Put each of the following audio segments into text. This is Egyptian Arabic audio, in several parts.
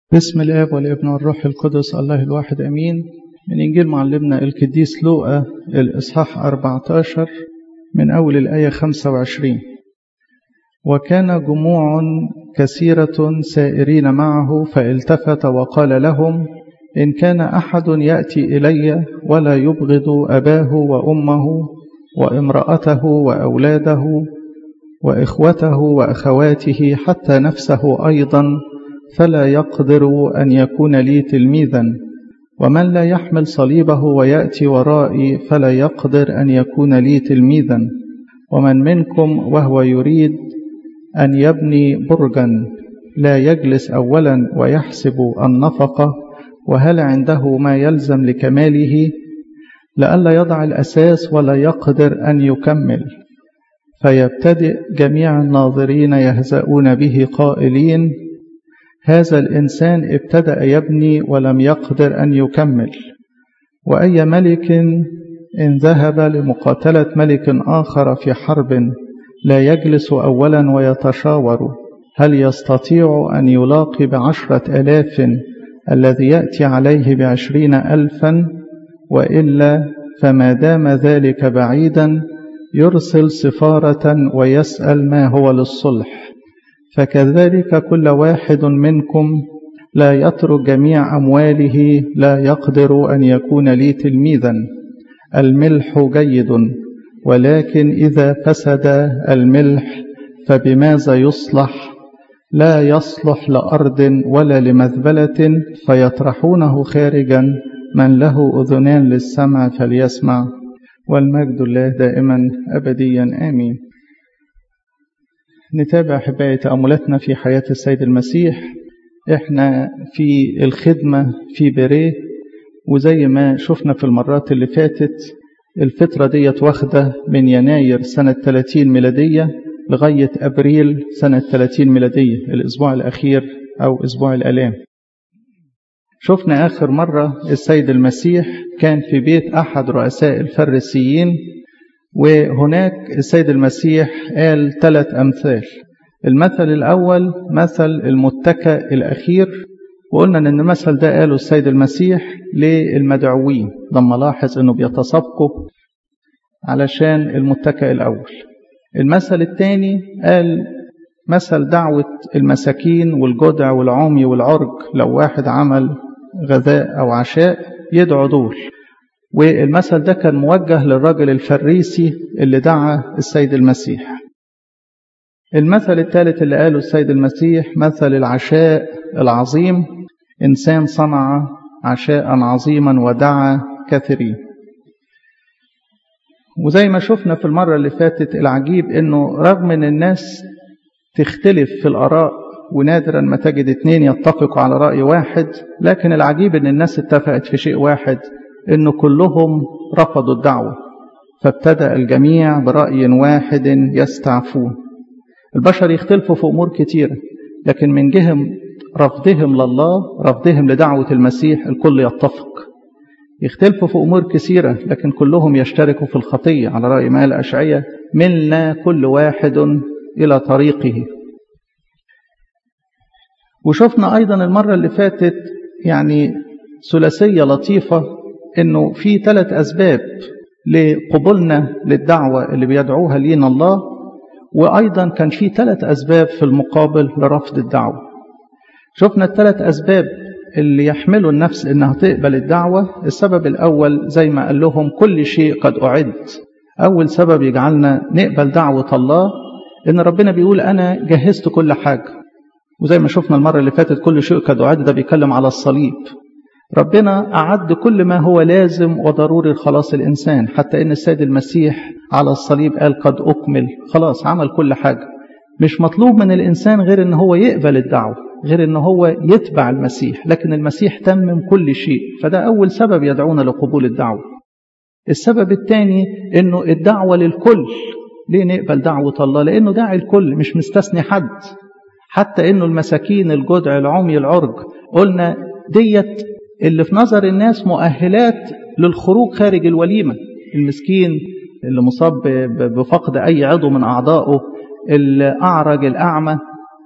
بسم الاب والابن والروح القدس الله الواحد امين من انجيل معلمنا القديس لوقا الاصحاح 14 من اول الايه 25 وكان جموع كثيره سائرين معه فالتفت وقال لهم ان كان احد ياتي الي ولا يبغض اباه وامه وامراته واولاده واخوته واخواته حتى نفسه ايضا فلا يقدر ان يكون لي تلميذا ومن لا يحمل صليبه وياتي ورائي فلا يقدر ان يكون لي تلميذا ومن منكم وهو يريد ان يبني برجا لا يجلس اولا ويحسب النفقه وهل عنده ما يلزم لكماله لئلا يضع الاساس ولا يقدر ان يكمل فيبتدئ جميع الناظرين يهزؤون به قائلين هذا الإنسان ابتدأ يبني ولم يقدر أن يكمل وأي ملك إن ذهب لمقاتلة ملك آخر في حرب لا يجلس أولا ويتشاور هل يستطيع أن يلاقي بعشرة آلاف الذي يأتي عليه بعشرين ألفا وإلا فما دام ذلك بعيدا يرسل سفارة ويسأل ما هو للصلح فكذلك كل واحد منكم لا يترك جميع أمواله لا يقدر أن يكون لي تلميذا الملح جيد ولكن إذا فسد الملح فبماذا يصلح لا يصلح لأرض ولا لمذبلة فيطرحونه خارجا من له أذنان للسمع فليسمع والمجد الله دائما أبديا آمين نتابع أحبائي تأملاتنا في حياة السيد المسيح إحنا في الخدمة في بريه وزي ما شفنا في المرات اللي فاتت الفترة ديت واخدة من يناير سنة 30 ميلادية لغاية أبريل سنة 30 ميلادية الأسبوع الأخير أو أسبوع الآلام شفنا آخر مرة السيد المسيح كان في بيت أحد رؤساء الفريسيين وهناك السيد المسيح قال ثلاث أمثال المثل الأول مثل المتكأ الأخير وقلنا أن المثل ده قاله السيد المسيح للمدعوين لما لاحظ أنه بيتسابقوا علشان المتكأ الأول المثل الثاني قال مثل دعوة المساكين والجدع والعمي والعرج لو واحد عمل غذاء أو عشاء يدعو دول والمثل ده كان موجه للرجل الفريسي اللي دعا السيد المسيح المثل الثالث اللي قاله السيد المسيح مثل العشاء العظيم إنسان صنع عشاء عظيما ودعا كثيرين وزي ما شفنا في المرة اللي فاتت العجيب انه رغم ان الناس تختلف في الآراء ونادرا ما تجد اتنين يتفقوا على رأي واحد لكن العجيب ان الناس اتفقت في شيء واحد انه كلهم رفضوا الدعوة فابتدأ الجميع برأي واحد يستعفون البشر يختلفوا في أمور كتيرة لكن من جهة رفضهم لله رفضهم لدعوة المسيح الكل يتفق يختلفوا في أمور كثيرة لكن كلهم يشتركوا في الخطية على رأي ما الأشعية ملنا كل واحد إلى طريقه وشفنا أيضا المرة اللي فاتت يعني ثلاثية لطيفة انه في ثلاث اسباب لقبولنا للدعوه اللي بيدعوها لينا الله وايضا كان في ثلاث اسباب في المقابل لرفض الدعوه شفنا الثلاث اسباب اللي يحملوا النفس انها تقبل الدعوه السبب الاول زي ما قال لهم كل شيء قد اعد اول سبب يجعلنا نقبل دعوه الله ان ربنا بيقول انا جهزت كل حاجه وزي ما شفنا المره اللي فاتت كل شيء قد اعد ده بيتكلم على الصليب ربنا أعد كل ما هو لازم وضروري لخلاص الإنسان حتى إن السيد المسيح على الصليب قال قد أكمل خلاص عمل كل حاجة مش مطلوب من الإنسان غير إن هو يقبل الدعوة غير إن هو يتبع المسيح لكن المسيح تمم كل شيء فده أول سبب يدعونا لقبول الدعوة السبب الثاني إنه الدعوة للكل ليه نقبل دعوة الله لأنه داعي الكل مش مستثني حد حتى إنه المساكين الجدع العمي العرج قلنا ديت اللي في نظر الناس مؤهلات للخروج خارج الوليمة المسكين اللي مصاب بفقد أي عضو من أعضائه الأعرج الأعمى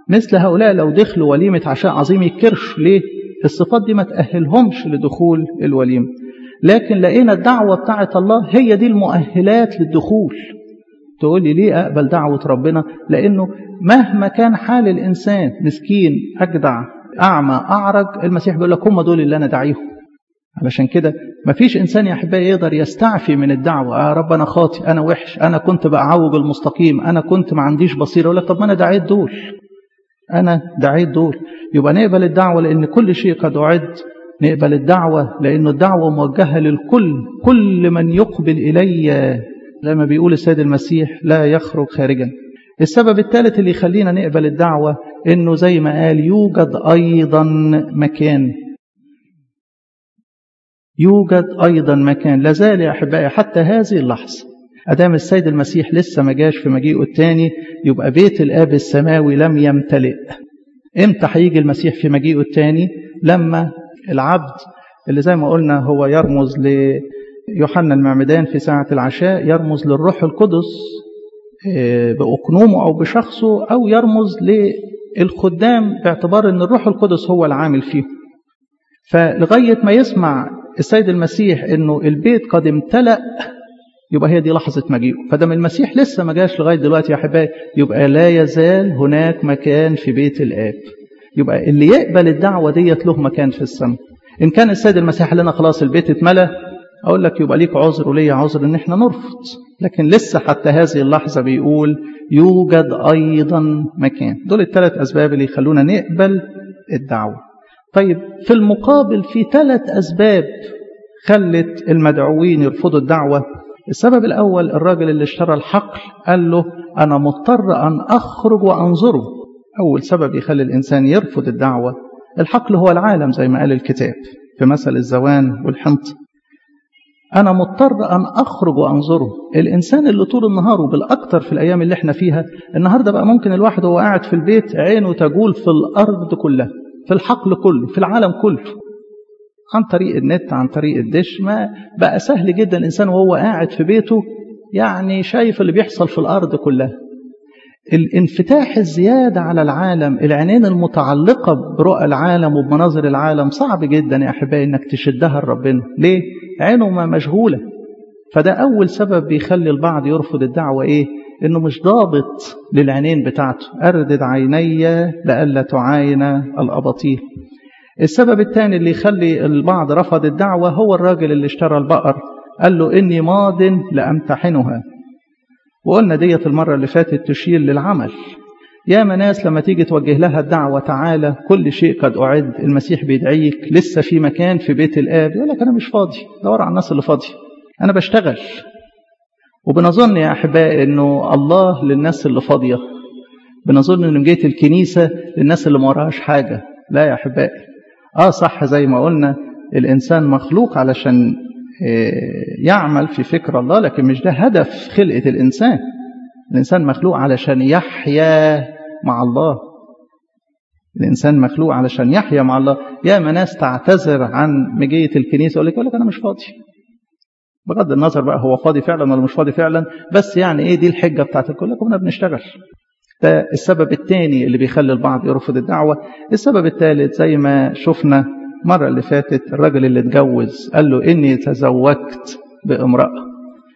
مثل هؤلاء لو دخلوا وليمة عشاء عظيم يكرشوا ليه الصفات دي ما تأهلهمش لدخول الوليمة لكن لقينا الدعوة بتاعة الله هي دي المؤهلات للدخول تقول لي ليه أقبل دعوة ربنا لأنه مهما كان حال الإنسان مسكين أجدع أعمى أعرج المسيح بيقول لك هم دول اللي أنا داعيهم علشان كده مفيش إنسان يا أحبائي يقدر يستعفي من الدعوة يا رب أنا خاطئ أنا وحش أنا كنت بعوج المستقيم أنا كنت ما عنديش بصيرة يقول لك طب ما أنا دعيت دول أنا دعيت دول يبقى نقبل الدعوة لأن كل شيء قد أعد نقبل الدعوة لأن الدعوة موجهة للكل كل من يقبل إلي زي ما بيقول السيد المسيح لا يخرج خارجا السبب الثالث اللي يخلينا نقبل الدعوة إنه زي ما قال يوجد أيضا مكان يوجد أيضا مكان لازال يا أحبائي حتى هذه اللحظة أدام السيد المسيح لسه ما جاش في مجيئه الثاني يبقى بيت الآب السماوي لم يمتلئ إمتى هيجي المسيح في مجيئه الثاني لما العبد اللي زي ما قلنا هو يرمز ليوحنا المعمدان في ساعة العشاء يرمز للروح القدس بأقنومه أو بشخصه أو يرمز للخدام باعتبار أن الروح القدس هو العامل فيه فلغاية ما يسمع السيد المسيح أنه البيت قد امتلأ يبقى هي دي لحظة مجيئه فدام المسيح لسه ما جاش لغاية دلوقتي يا حبايبي يبقى لا يزال هناك مكان في بيت الآب يبقى اللي يقبل الدعوة ديت له مكان في السماء إن كان السيد المسيح لنا خلاص البيت اتملى أقول لك يبقى ليك عذر وليا عذر إن إحنا نرفض لكن لسه حتى هذه اللحظة بيقول يوجد أيضا مكان دول الثلاث أسباب اللي يخلونا نقبل الدعوة طيب في المقابل في ثلاث أسباب خلت المدعوين يرفضوا الدعوة السبب الأول الراجل اللي اشترى الحقل قال له أنا مضطر أن أخرج وأنظره أول سبب يخلي الإنسان يرفض الدعوة الحقل هو العالم زي ما قال الكتاب في مثل الزوان والحنط أنا مضطر أن أخرج وأنظره الإنسان اللي طول النهار وبالأكثر في الأيام اللي احنا فيها النهاردة بقى ممكن الواحد وهو قاعد في البيت عينه تجول في الأرض كلها في الحقل كله في العالم كله عن طريق النت عن طريق الدش ما بقى سهل جدا الإنسان وهو قاعد في بيته يعني شايف اللي بيحصل في الأرض كلها الانفتاح الزيادة على العالم العينين المتعلقة برؤى العالم وبمناظر العالم صعب جدا يا أحبائي إنك تشدها لربنا ليه؟ عينه ما مشغولة فده أول سبب بيخلي البعض يرفض الدعوة إيه؟ إنه مش ضابط للعينين بتاعته أردد عيني لئلا تعاين الأباطيل السبب الثاني اللي يخلي البعض رفض الدعوة هو الراجل اللي اشترى البقر قال له إني ماض لأمتحنها وقلنا ديت المرة اللي فاتت تشير للعمل يا ناس لما تيجي توجه لها الدعوة تعالى كل شيء قد أعد المسيح بيدعيك لسه في مكان في بيت الآب يقول لك أنا مش فاضي دور على الناس اللي فاضي أنا بشتغل وبنظن يا أحبائي أنه الله للناس اللي فاضية بنظن أنه جيت الكنيسة للناس اللي ما وراهاش حاجة لا يا أحبائي آه صح زي ما قلنا الإنسان مخلوق علشان يعمل في فكر الله لكن مش ده هدف خلقة الإنسان الإنسان مخلوق علشان يحيا مع الله الإنسان مخلوق علشان يحيا مع الله يا ناس تعتذر عن مجية الكنيسة يقول لك يقول لك أنا مش فاضي بغض النظر بقى هو فاضي فعلا ولا مش فاضي فعلا بس يعني إيه دي الحجة بتاعت الكل لك كنا بنشتغل ده السبب الثاني اللي بيخلي البعض يرفض الدعوة السبب الثالث زي ما شفنا المرة اللي فاتت الراجل اللي اتجوز قال له إني تزوجت بامرأة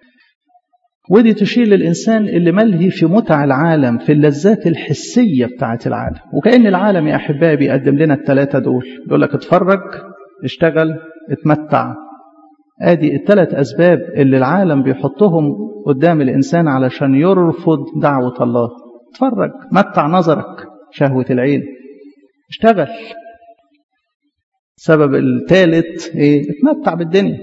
ودي تشير للإنسان اللي ملهي في متع العالم في اللذات الحسية بتاعت العالم وكأن العالم يا أحبائي بيقدم لنا الثلاثة دول يقول لك اتفرج اشتغل اتمتع ادي الثلاث أسباب اللي العالم بيحطهم قدام الإنسان علشان يرفض دعوة الله اتفرج متع نظرك شهوة العين اشتغل السبب الثالث ايه اتمتع بالدنيا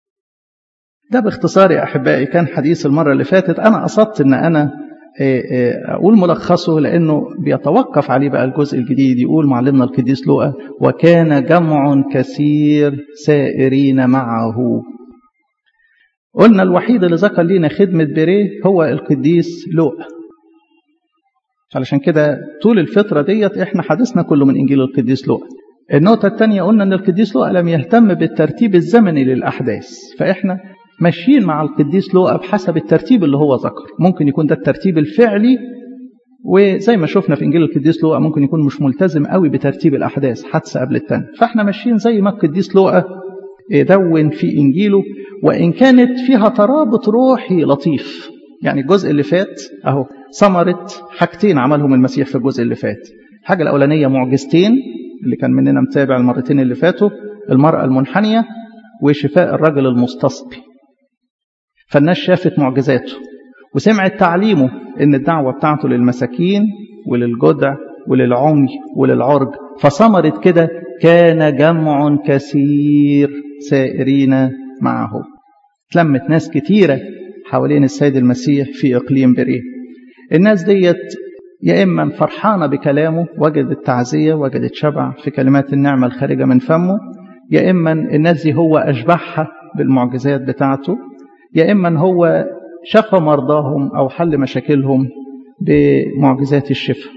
ده باختصار يا احبائي كان حديث المره اللي فاتت انا قصدت ان انا اقول ملخصه لانه بيتوقف عليه بقى الجزء الجديد يقول معلمنا القديس لوقا وكان جمع كثير سائرين معه قلنا الوحيد اللي ذكر لنا خدمة بيريه هو القديس لوقا علشان كده طول الفترة ديت احنا حدثنا كله من انجيل القديس لوقا النقطة الثانية قلنا أن القديس لوقا لم يهتم بالترتيب الزمني للأحداث فإحنا ماشيين مع القديس لوقا بحسب الترتيب اللي هو ذكر ممكن يكون ده الترتيب الفعلي وزي ما شفنا في انجيل القديس لوقا ممكن يكون مش ملتزم قوي بترتيب الاحداث حادثه قبل الثانيه فاحنا ماشيين زي ما القديس لوقا دون في انجيله وان كانت فيها ترابط روحي لطيف يعني الجزء اللي فات اهو ثمره حاجتين عملهم المسيح في الجزء اللي فات الحاجه الاولانيه معجزتين اللي كان مننا متابع المرتين اللي فاتوا المراه المنحنيه وشفاء الرجل المستسقي فالناس شافت معجزاته وسمعت تعليمه ان الدعوه بتاعته للمساكين وللجدع وللعمي وللعرج فثمرت كده كان جمع كثير سائرين معه تلمت ناس كتيره حوالين السيد المسيح في اقليم بريه الناس ديت يا اما فرحانه بكلامه وجدت تعزيه وجدت شبع في كلمات النعمه الخارجه من فمه يا اما الناس دي هو اشبعها بالمعجزات بتاعته يا اما هو شفى مرضاهم او حل مشاكلهم بمعجزات الشفاء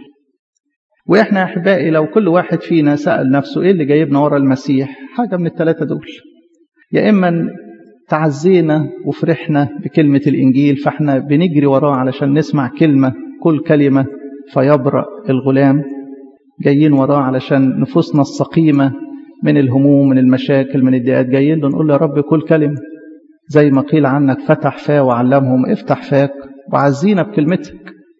واحنا احبائي لو كل واحد فينا سال نفسه ايه اللي جايبنا ورا المسيح حاجه من الثلاثه دول يا اما تعزينا وفرحنا بكلمه الانجيل فاحنا بنجري وراه علشان نسمع كلمه كل كلمه فيبرأ الغلام جايين وراه علشان نفوسنا السقيمه من الهموم من المشاكل من الضيقات جايين له نقول له يا رب كل كلمه زي ما قيل عنك فتح فاه وعلمهم افتح فاك وعزينا بكلمتك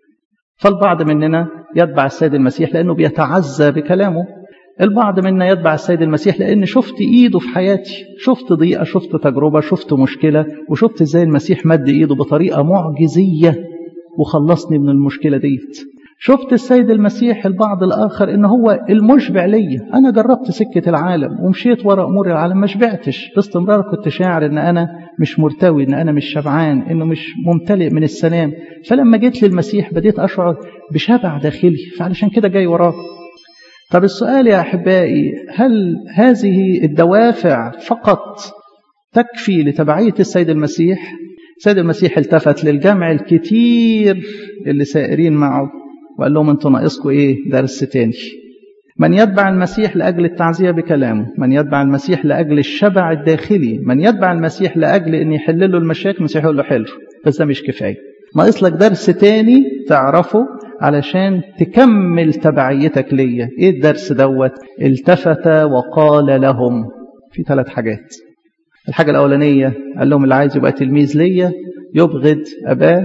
فالبعض مننا يتبع السيد المسيح لأنه بيتعزى بكلامه البعض منا يتبع السيد المسيح لأن شفت إيده في حياتي شفت ضيقة شفت تجربة شفت مشكلة وشفت إزاي المسيح مد إيده بطريقة معجزية وخلصني من المشكلة ديت شفت السيد المسيح البعض الآخر إن هو المشبع ليا أنا جربت سكة العالم ومشيت ورا أمور العالم ما شبعتش باستمرار كنت شاعر إن أنا مش مرتوي إن أنا مش شبعان إنه مش ممتلئ من السلام فلما جيت للمسيح بديت أشعر بشبع داخلي فعلشان كده جاي وراه طب السؤال يا أحبائي هل هذه الدوافع فقط تكفي لتبعية السيد المسيح السيد المسيح التفت للجمع الكتير اللي سائرين معه وقال لهم انتوا ناقصكم ايه درس تاني من يتبع المسيح لاجل التعزيه بكلامه من يتبع المسيح لاجل الشبع الداخلي من يتبع المسيح لاجل ان يحل له المشاكل المسيح يقول له حلو بس ده مش كفايه ناقص لك درس تاني تعرفه علشان تكمل تبعيتك ليا ايه الدرس دوت التفت وقال لهم في ثلاث حاجات الحاجه الاولانيه قال لهم اللي عايز يبقى تلميذ ليا يبغض اباه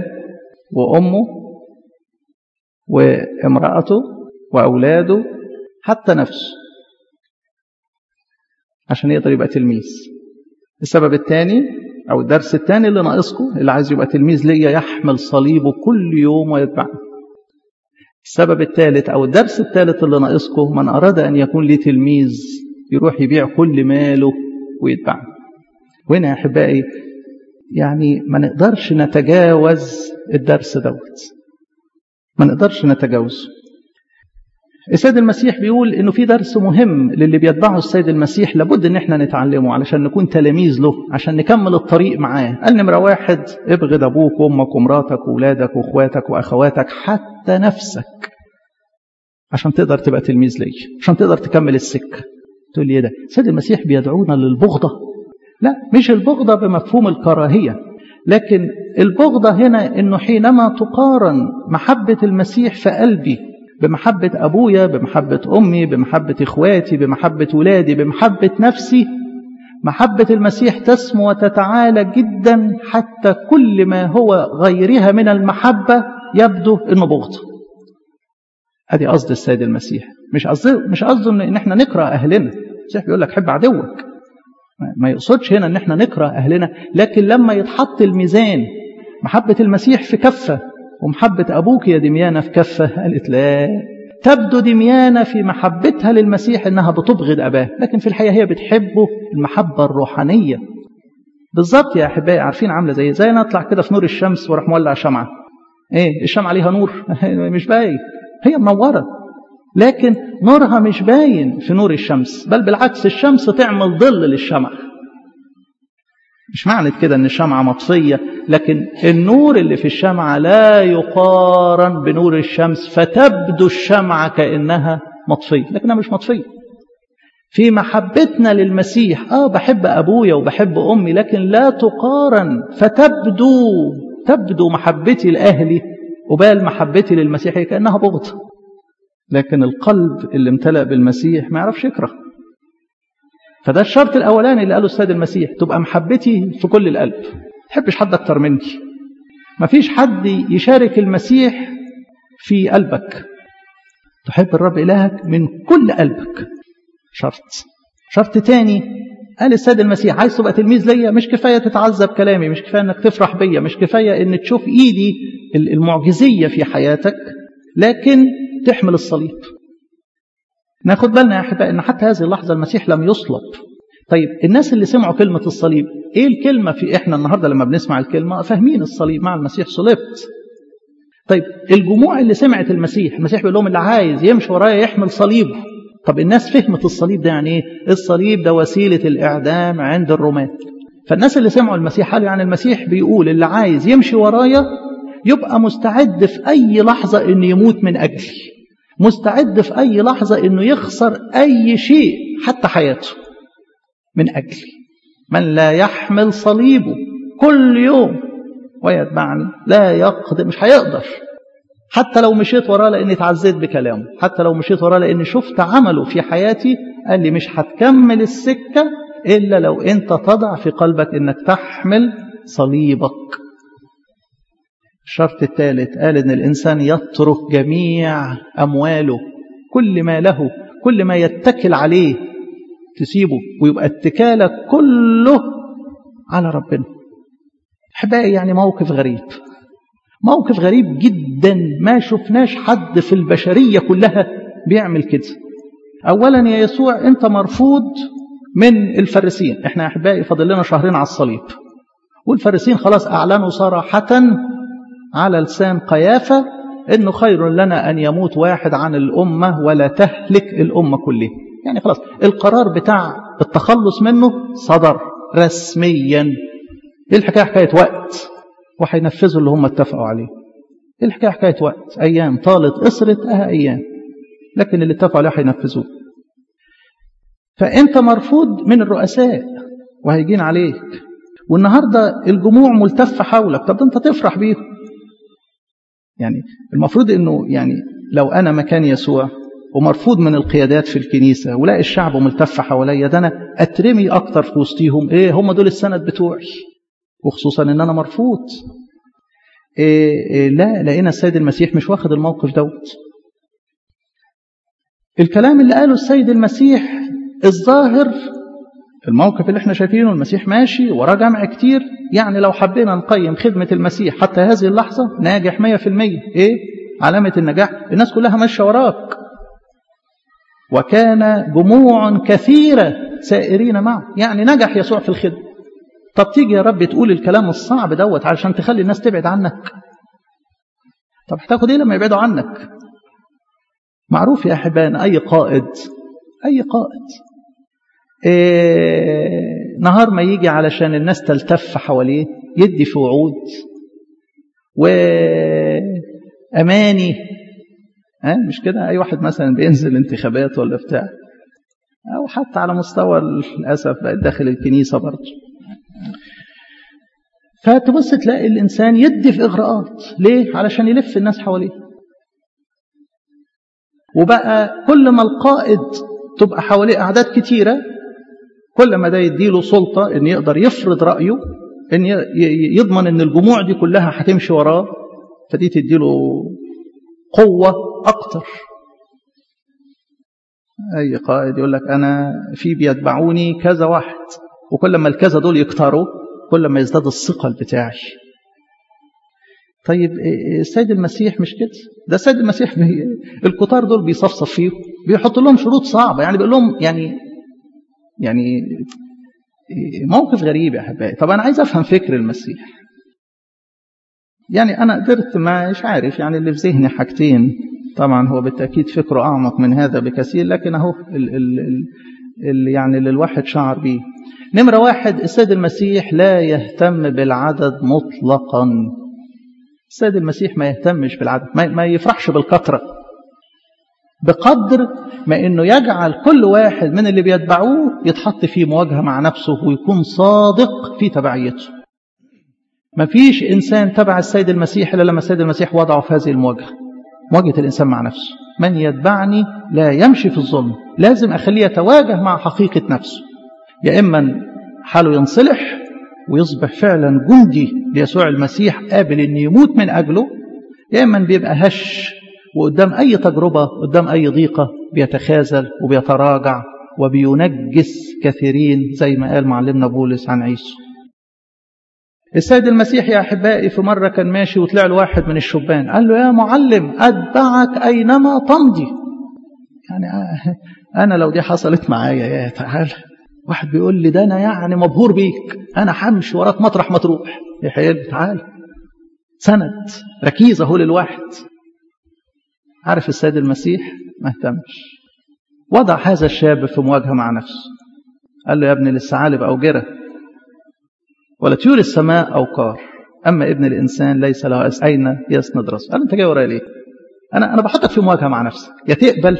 وامه وامرأته وأولاده حتى نفسه عشان يقدر يبقى تلميذ السبب الثاني أو الدرس الثاني اللي ناقصكم اللي عايز يبقى تلميذ ليا يحمل صليبه كل يوم ويتبعني السبب الثالث أو الدرس الثالث اللي ناقصكم من أراد أن يكون لي تلميذ يروح يبيع كل ماله ويتبعني وهنا يا أحبائي يعني ما نقدرش نتجاوز الدرس دوت ما نقدرش نتجاوزه السيد المسيح بيقول انه في درس مهم للي بيتبعوا السيد المسيح لابد ان احنا نتعلمه علشان نكون تلاميذ له عشان نكمل الطريق معاه قال نمره واحد ابغض ابوك وامك ومراتك واولادك واخواتك واخواتك حتى نفسك عشان تقدر تبقى تلميذ لي عشان تقدر تكمل السكه تقول لي ايه ده السيد المسيح بيدعونا للبغضه لا مش البغضه بمفهوم الكراهيه لكن البغضة هنا انه حينما تقارن محبة المسيح في قلبي بمحبة ابويا بمحبة امي بمحبة اخواتي بمحبة ولادي بمحبة نفسي محبة المسيح تسمو وتتعالى جدا حتى كل ما هو غيرها من المحبة يبدو انه بغض ادي قصد السيد المسيح مش قصده مش قصده ان احنا نكره اهلنا المسيح بيقول لك حب عدوك ما يقصدش هنا ان احنا نكره اهلنا لكن لما يتحط الميزان محبة المسيح في كفة ومحبة أبوك يا دميانة في كفة قالت لا تبدو دميانة في محبتها للمسيح إنها بتبغض أباه لكن في الحقيقة هي بتحبه المحبة الروحانية بالظبط يا أحبائي عارفين عاملة زي زي أنا أطلع كده في نور الشمس وأروح مولع شمعة إيه الشمعة ليها نور مش باين هي منورة لكن نورها مش باين في نور الشمس بل بالعكس الشمس تعمل ظل للشمعة مش معنى كده ان الشمعة مطفية لكن النور اللي في الشمعة لا يقارن بنور الشمس فتبدو الشمعة كأنها مطفية لكنها مش مطفية في محبتنا للمسيح اه بحب ابويا وبحب امي لكن لا تقارن فتبدو تبدو محبتي لاهلي قبال محبتي للمسيح هي كأنها بغض لكن القلب اللي امتلأ بالمسيح ما يعرفش يكره فده الشرط الأولاني اللي قاله السيد المسيح تبقى محبتي في كل القلب تحبش حد أكتر مني ما فيش حد يشارك المسيح في قلبك تحب الرب إلهك من كل قلبك شرط شرط تاني قال السيد المسيح عايز تبقى تلميذ ليا مش كفاية تتعذب كلامي مش كفاية انك تفرح بيا مش كفاية ان تشوف ايدي المعجزية في حياتك لكن تحمل الصليب ناخد بالنا يا احبائي ان حتى هذه اللحظة المسيح لم يصلب طيب الناس اللي سمعوا كلمة الصليب ايه الكلمة في احنا النهاردة لما بنسمع الكلمة فاهمين الصليب مع المسيح صلبت طيب الجموع اللي سمعت المسيح المسيح بيقول لهم اللي عايز يمشي ورايا يحمل صليبه طب الناس فهمت الصليب ده يعني ايه الصليب ده وسيلة الإعدام عند الرومان فالناس اللي سمعوا المسيح قالوا يعني المسيح بيقول اللي عايز يمشي ورايا يبقى مستعد في أي لحظة إنه يموت من أجلي مستعد في أي لحظة إنه يخسر أي شيء حتى حياته من أجلي من لا يحمل صليبه كل يوم ويتبعني لا يقدر مش هيقدر حتى لو مشيت وراه لاني اتعزيت بكلامه حتى لو مشيت وراه لاني شفت عمله في حياتي قال لي مش هتكمل السكه الا لو انت تضع في قلبك انك تحمل صليبك الشرط الثالث قال ان الانسان يترك جميع امواله كل ما له كل ما يتكل عليه تسيبه ويبقى اتكالك كله على ربنا احبائي يعني موقف غريب موقف غريب جدا ما شفناش حد في البشرية كلها بيعمل كده أولا يا يسوع أنت مرفوض من الفريسين احنا أحبائي فاضل لنا شهرين على الصليب والفريسين خلاص أعلنوا صراحة على لسان قيافة أنه خير لنا أن يموت واحد عن الأمة ولا تهلك الأمة كلها يعني خلاص القرار بتاع التخلص منه صدر رسميا ايه الحكايه حكايه وقت وهينفذوا اللي هم اتفقوا عليه ايه الحكايه حكايه وقت ايام طالت قصرت اه ايام لكن اللي اتفقوا عليه هينفذوه فانت مرفوض من الرؤساء وهيجين عليك والنهارده الجموع ملتفه حولك طب انت تفرح بيهم يعني المفروض انه يعني لو انا مكان يسوع ومرفوض من القيادات في الكنيسة ولاقي الشعب ملتف حواليا ده أنا أترمي أكتر في وسطيهم إيه هم دول السند بتوعي وخصوصا إن أنا مرفوض إيه إيه لا لقينا السيد المسيح مش واخد الموقف دوت الكلام اللي قاله السيد المسيح الظاهر الموقف اللي احنا شايفينه المسيح ماشي وراه جمع كتير يعني لو حبينا نقيم خدمة المسيح حتى هذه اللحظة ناجح مية في المية ايه علامة النجاح الناس كلها ماشية وراك وكان جموع كثيرة سائرين معه يعني نجح يسوع في الخدمة طب تيجي يا رب تقول الكلام الصعب دوت علشان تخلي الناس تبعد عنك طب هتاخد ايه لما يبعدوا عنك معروف يا احبان اي قائد اي قائد إيه نهار ما يجي علشان الناس تلتف حواليه يدي في وعود واماني ها مش كده اي واحد مثلا بينزل انتخابات ولا بتاع او حتى على مستوى للاسف بقت داخل الكنيسه برضه فتبص تلاقي الانسان يدي في اغراءات ليه علشان يلف الناس حواليه وبقى كل ما القائد تبقى حواليه اعداد كتيره كل ما ده يديله سلطه ان يقدر يفرض رايه ان يضمن ان الجموع دي كلها هتمشي وراه فدي تديله قوة أكتر أي قائد يقول لك أنا في بيتبعوني كذا واحد وكل ما الكذا دول يكتروا كل ما يزداد الثقل بتاعي طيب السيد المسيح مش كده ده السيد المسيح بي... الكتار دول بيصفصف فيهم بيحط لهم شروط صعبة يعني بيقول لهم يعني يعني موقف غريب يا أحبائي طب أنا عايز أفهم فكر المسيح يعني أنا قدرت ما مش عارف يعني اللي في ذهني حاجتين طبعا هو بالتأكيد فكره أعمق من هذا بكثير لكن أهو ال ال ال ال يعني اللي الواحد شعر بيه نمرة واحد السيد المسيح لا يهتم بالعدد مطلقا السيد المسيح ما يهتمش بالعدد ما, ما يفرحش بالكثرة بقدر ما انه يجعل كل واحد من اللي بيتبعوه يتحط في مواجهة مع نفسه ويكون صادق في تبعيته ما فيش إنسان تبع السيد المسيح إلا لما السيد المسيح وضعه في هذه المواجهة مواجهة الإنسان مع نفسه من يتبعني لا يمشي في الظلم لازم أخليه يتواجه مع حقيقة نفسه يا إما حاله ينصلح ويصبح فعلا جندي ليسوع المسيح قابل أن يموت من أجله يا إما بيبقى هش وقدام أي تجربة قدام أي ضيقة بيتخاذل وبيتراجع وبينجس كثيرين زي ما قال معلمنا بولس عن عيسو السيد المسيح يا أحبائي في مرة كان ماشي وطلع له واحد من الشبان قال له يا معلم أتبعك أينما تمضي يعني أنا لو دي حصلت معايا يا تعالى واحد بيقول لي ده أنا يعني مبهور بيك أنا همشي وراك مطرح ما تروح يا حبيبي تعالى سند ركيزة هو للواحد عارف السيد المسيح ما اهتمش وضع هذا الشاب في مواجهة مع نفسه قال له يا ابني للثعالب أوجرة ولا طيور السماء أوقار أما ابن الإنسان ليس له أس أين يسند رأسه قال أنت جاي ورايا ليه أنا أنا بحطك في مواجهة مع نفسك يا تقبل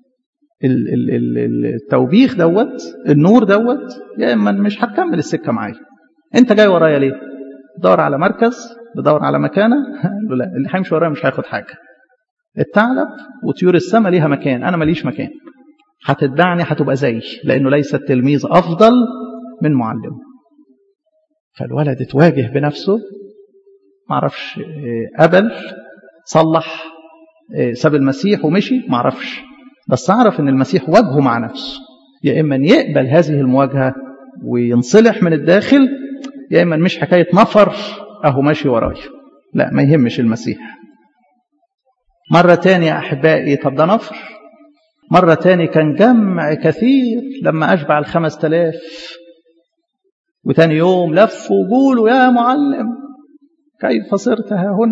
التوبيخ دوت النور دوت يا إما مش هتكمل السكة معايا أنت جاي ورايا ليه بدور على مركز بدور على مكانة قال له لا اللي هيمشي ورايا مش هياخد حاجة الثعلب وطيور السماء ليها مكان أنا ماليش مكان هتتبعني هتبقى زي لأنه ليس التلميذ أفضل من معلمه فالولد اتواجه بنفسه معرفش قبل صلح ساب المسيح ومشي معرفش بس أعرف أن المسيح واجهه مع نفسه يا إما يقبل هذه المواجهة وينصلح من الداخل يا إما مش حكاية نفر أهو ماشي ورايا لا ما يهمش المسيح مرة تانية يا أحبائي طب ده نفر مرة تاني كان جمع كثير لما أشبع الخمس تلاف وتاني يوم لف وقولوا يا معلم كيف صرت ها هنا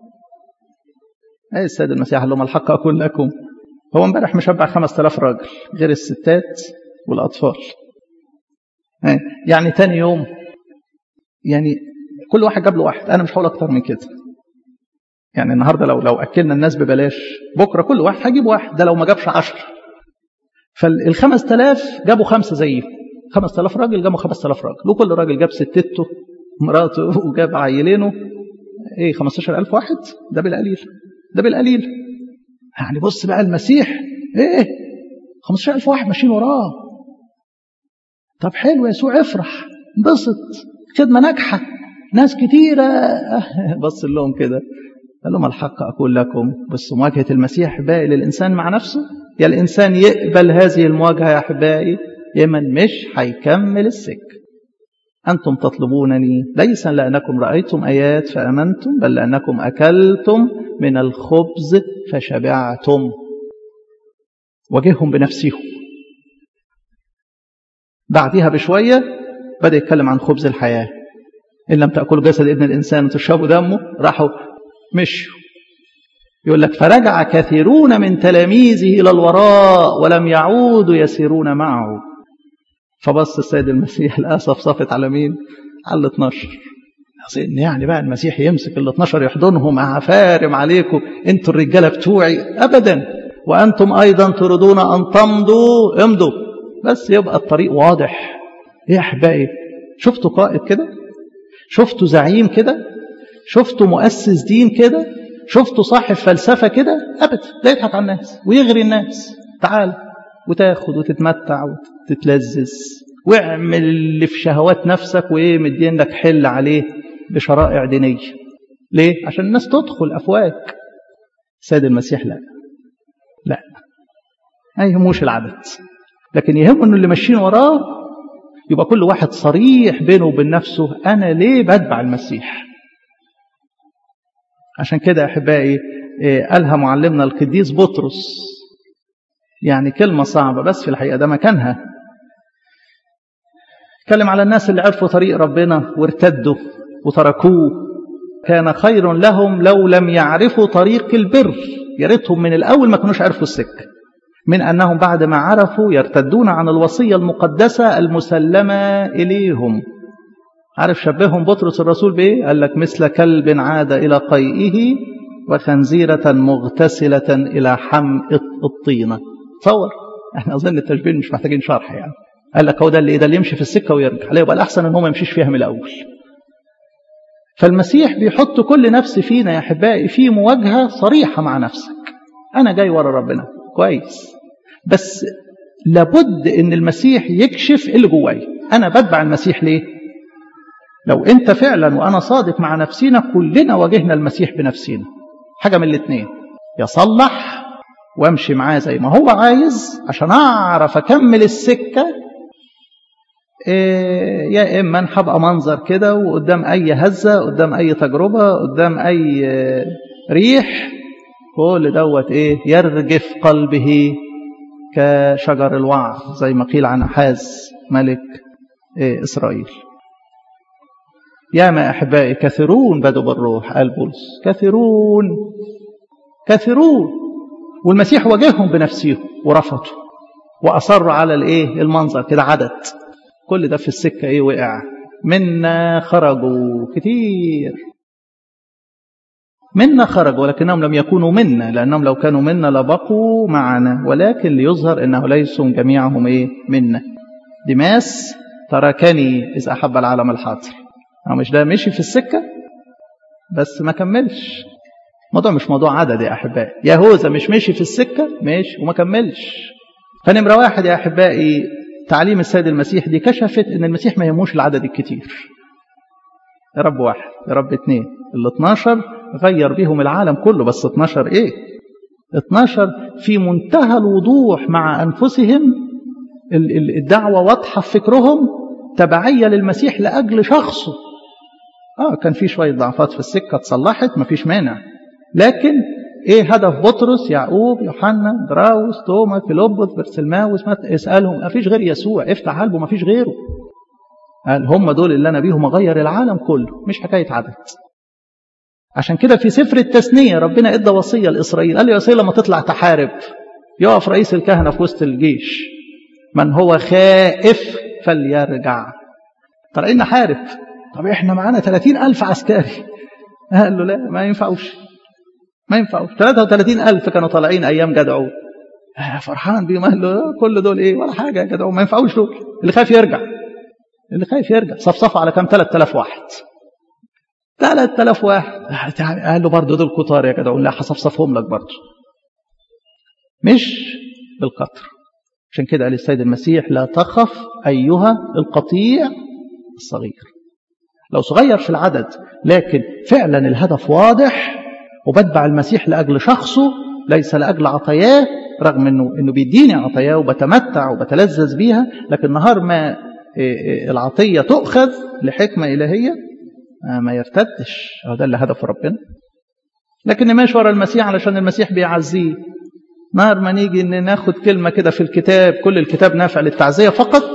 أي السيد المسيح قال لهم الحق أقول لكم هو امبارح مشبع خمس تلاف راجل غير الستات والأطفال يعني تاني يوم يعني كل واحد جاب له واحد أنا مش هقول أكتر من كده يعني النهارده لو لو اكلنا الناس ببلاش بكره كل واحد هيجيب واحد ده لو ما جابش 10 فال 5000 جابوا خمسه زيه 5000 راجل جابوا 5000 راجل وكل راجل جاب ستته مراته وجاب عيلينه ايه 15000 واحد ده بالقليل ده بالقليل يعني بص بقى المسيح ايه 15000 واحد ماشيين وراه طب حلو يسوع افرح انبسط خدمه ناجحه ناس كتيره بص لهم كده قال لهم الحق أقول لكم بس مواجهة المسيح أحبائي للإنسان مع نفسه يا الإنسان يقبل هذه المواجهة يا أحبائي يا من مش هيكمل السك أنتم تطلبونني ليس لأنكم رأيتم آيات فأمنتم بل لأنكم أكلتم من الخبز فشبعتم واجههم بنفسهم بعدها بشوية بدأ يتكلم عن خبز الحياة إن لم تأكلوا جسد ابن الإنسان وتشربوا دمه راحوا مشوا يقول لك فرجع كثيرون من تلاميذه إلى الوراء ولم يعودوا يسيرون معه فبص السيد المسيح للأسف صفت على مين؟ على ال 12 يعني بقى المسيح يمسك ال 12 يحضنهم عفارم عليكم انتوا الرجاله بتوعي ابدا وانتم ايضا تريدون ان تمضوا امضوا بس يبقى الطريق واضح ايه يا احبائي شفتوا قائد كده شفتوا زعيم كده شفتوا مؤسس دين كده شفتوا صاحب فلسفة كده أبدا ده يضحك على الناس ويغري الناس تعال وتاخد وتتمتع وتتلذذ واعمل اللي في شهوات نفسك وايه مدين لك حل عليه بشرائع دينية ليه؟ عشان الناس تدخل أفواج سيد المسيح لا لا ما يهموش العدد لكن يهمه انه اللي ماشيين وراه يبقى كل واحد صريح بينه وبين نفسه انا ليه بتبع المسيح عشان كده احبائي قالها معلمنا القديس بطرس يعني كلمة صعبة بس في الحقيقة ده مكانها اتكلم على الناس اللي عرفوا طريق ربنا وارتدوا وتركوه كان خير لهم لو لم يعرفوا طريق البر يا ريتهم من الأول ما كانوش عرفوا السكة من أنهم بعد ما عرفوا يرتدون عن الوصية المقدسة المسلمة إليهم عارف شبههم بطرس الرسول بإيه؟ قال لك مثل كلب عاد إلى قيئه وخنزيرة مغتسلة إلى حمء الطينة تصور احنا أظن التشبيه مش محتاجين شرح يعني قال لك هو ده اللي ده اللي يمشي في السكة ويرجع لا يبقى الأحسن إن هو ما يمشيش فيها من الأول فالمسيح بيحط كل نفس فينا يا أحبائي في مواجهة صريحة مع نفسك أنا جاي ورا ربنا كويس بس لابد ان المسيح يكشف اللي جوايا انا بتبع المسيح ليه لو انت فعلا وانا صادق مع نفسينا كلنا واجهنا المسيح بنفسينا حاجه من الاثنين يصلح وامشي معاه زي ما هو عايز عشان اعرف اكمل السكه إيه يا اما هبقى منظر كده وقدام اي هزه قدام اي تجربه قدام اي ريح كل دوت ايه يرجف قلبه كشجر الوعر زي ما قيل عن أحاز ملك إسرائيل يا ما أحبائي كثيرون بدوا بالروح قال بولس كثيرون كثيرون والمسيح واجههم بنفسه ورفضوا وأصروا على الإيه المنظر كده عدد كل ده في السكة إيه وقع منا خرجوا كتير منا خرجوا ولكنهم لم يكونوا منا لأنهم لو كانوا منا لبقوا معنا ولكن ليظهر أنه ليسوا جميعهم إيه منا دماس تركني إذ أحب العالم الحاضر أو مش ده مشي في السكة بس ما كملش الموضوع مش موضوع عدد يا أحبائي يهوذا مش مشي في السكة ماشي وما كملش فنمرة واحد يا أحبائي تعليم السيد المسيح دي كشفت أن المسيح ما يهموش العدد الكتير يا رب واحد يا رب اتنين ال 12 غير بيهم العالم كله بس 12 ايه 12 في منتهى الوضوح مع أنفسهم الدعوة واضحة في فكرهم تبعية للمسيح لأجل شخصه آه كان في شوية ضعفات في السكة اتصلحت مفيش مانع لكن ايه هدف بطرس يعقوب يوحنا دراوس توما فيلبس برسلماوس اسألهم مفيش غير يسوع افتح قلبه مفيش غيره قال هم دول اللي انا بيهم اغير العالم كله مش حكايه عدد عشان كده في سفر التثنيه ربنا ادى وصيه لاسرائيل قال له يا اسرائيل لما تطلع تحارب يقف رئيس الكهنه في وسط الجيش من هو خائف فليرجع طالعين نحارب طب احنا معانا 30 ألف عسكري قال له لا ما ينفعوش ما ينفعوش 33 ألف كانوا طالعين أيام جدعون فرحان بيهم قال له كل دول ايه ولا حاجه يا جدعون ما ينفعوش دول اللي خايف يرجع اللي خايف يرجع صفصفوا على كام 3000 واحد 3000 واحد قال له برضه دول كتار يا جدعون لا هصفصفهم لك برضه مش بالقطر عشان كده قال السيد المسيح لا تخف أيها القطيع الصغير لو صغير في العدد لكن فعلا الهدف واضح وبتبع المسيح لأجل شخصه ليس لأجل عطاياه رغم انه انه بيديني عطاياه وبتمتع وبتلذذ بيها لكن نهار ما العطية تؤخذ لحكمة إلهية ما يرتدش هو ده اللي هدف ربنا لكن ماشي ورا المسيح علشان المسيح بيعزيه نهار ما نيجي ان ناخد كلمة كده في الكتاب كل الكتاب نافع للتعزية فقط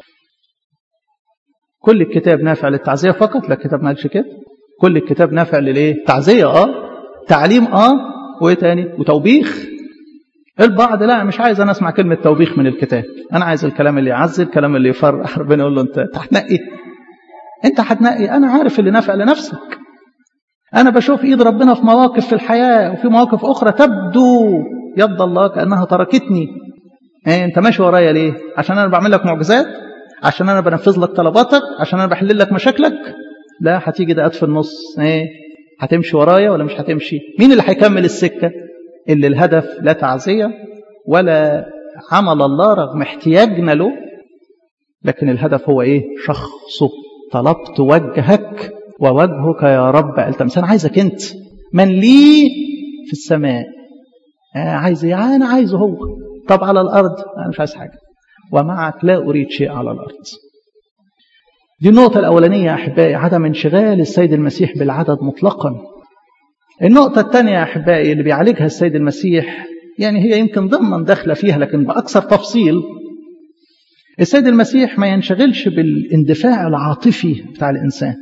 كل الكتاب نافع للتعزية فقط لا الكتاب ما قالش كده كل الكتاب نافع للايه تعزية اه تعليم اه وايه تاني وتوبيخ البعض لا مش عايز انا اسمع كلمة توبيخ من الكتاب انا عايز الكلام اللي يعزي الكلام اللي يفرح ربنا يقول له انت هتنقي انت هتنقي انا عارف اللي نافع لنفسك انا بشوف ايد ربنا في مواقف في الحياة وفي مواقف اخرى تبدو يد الله كأنها تركتني ايه انت ماشي ورايا ليه عشان انا بعمل لك معجزات عشان انا بنفذ لك طلباتك عشان انا بحل لك مشاكلك لا هتيجي دقات في النص ايه هتمشي ورايا ولا مش هتمشي مين اللي هيكمل السكة اللي الهدف لا تعزية ولا عمل الله رغم احتياجنا له لكن الهدف هو ايه شخصه طلبت وجهك ووجهك يا رب التمس انا عايزك انت من لي في السماء آه عايز ايه انا عايزه هو طب على الارض انا مش عايز حاجه ومعك لا اريد شيء على الارض دي النقطة الأولانية يا أحبائي عدم انشغال السيد المسيح بالعدد مطلقا النقطة الثانية يا أحبائي اللي بيعالجها السيد المسيح يعني هي يمكن ضمنا داخلة فيها لكن بأكثر تفصيل السيد المسيح ما ينشغلش بالاندفاع العاطفي بتاع الإنسان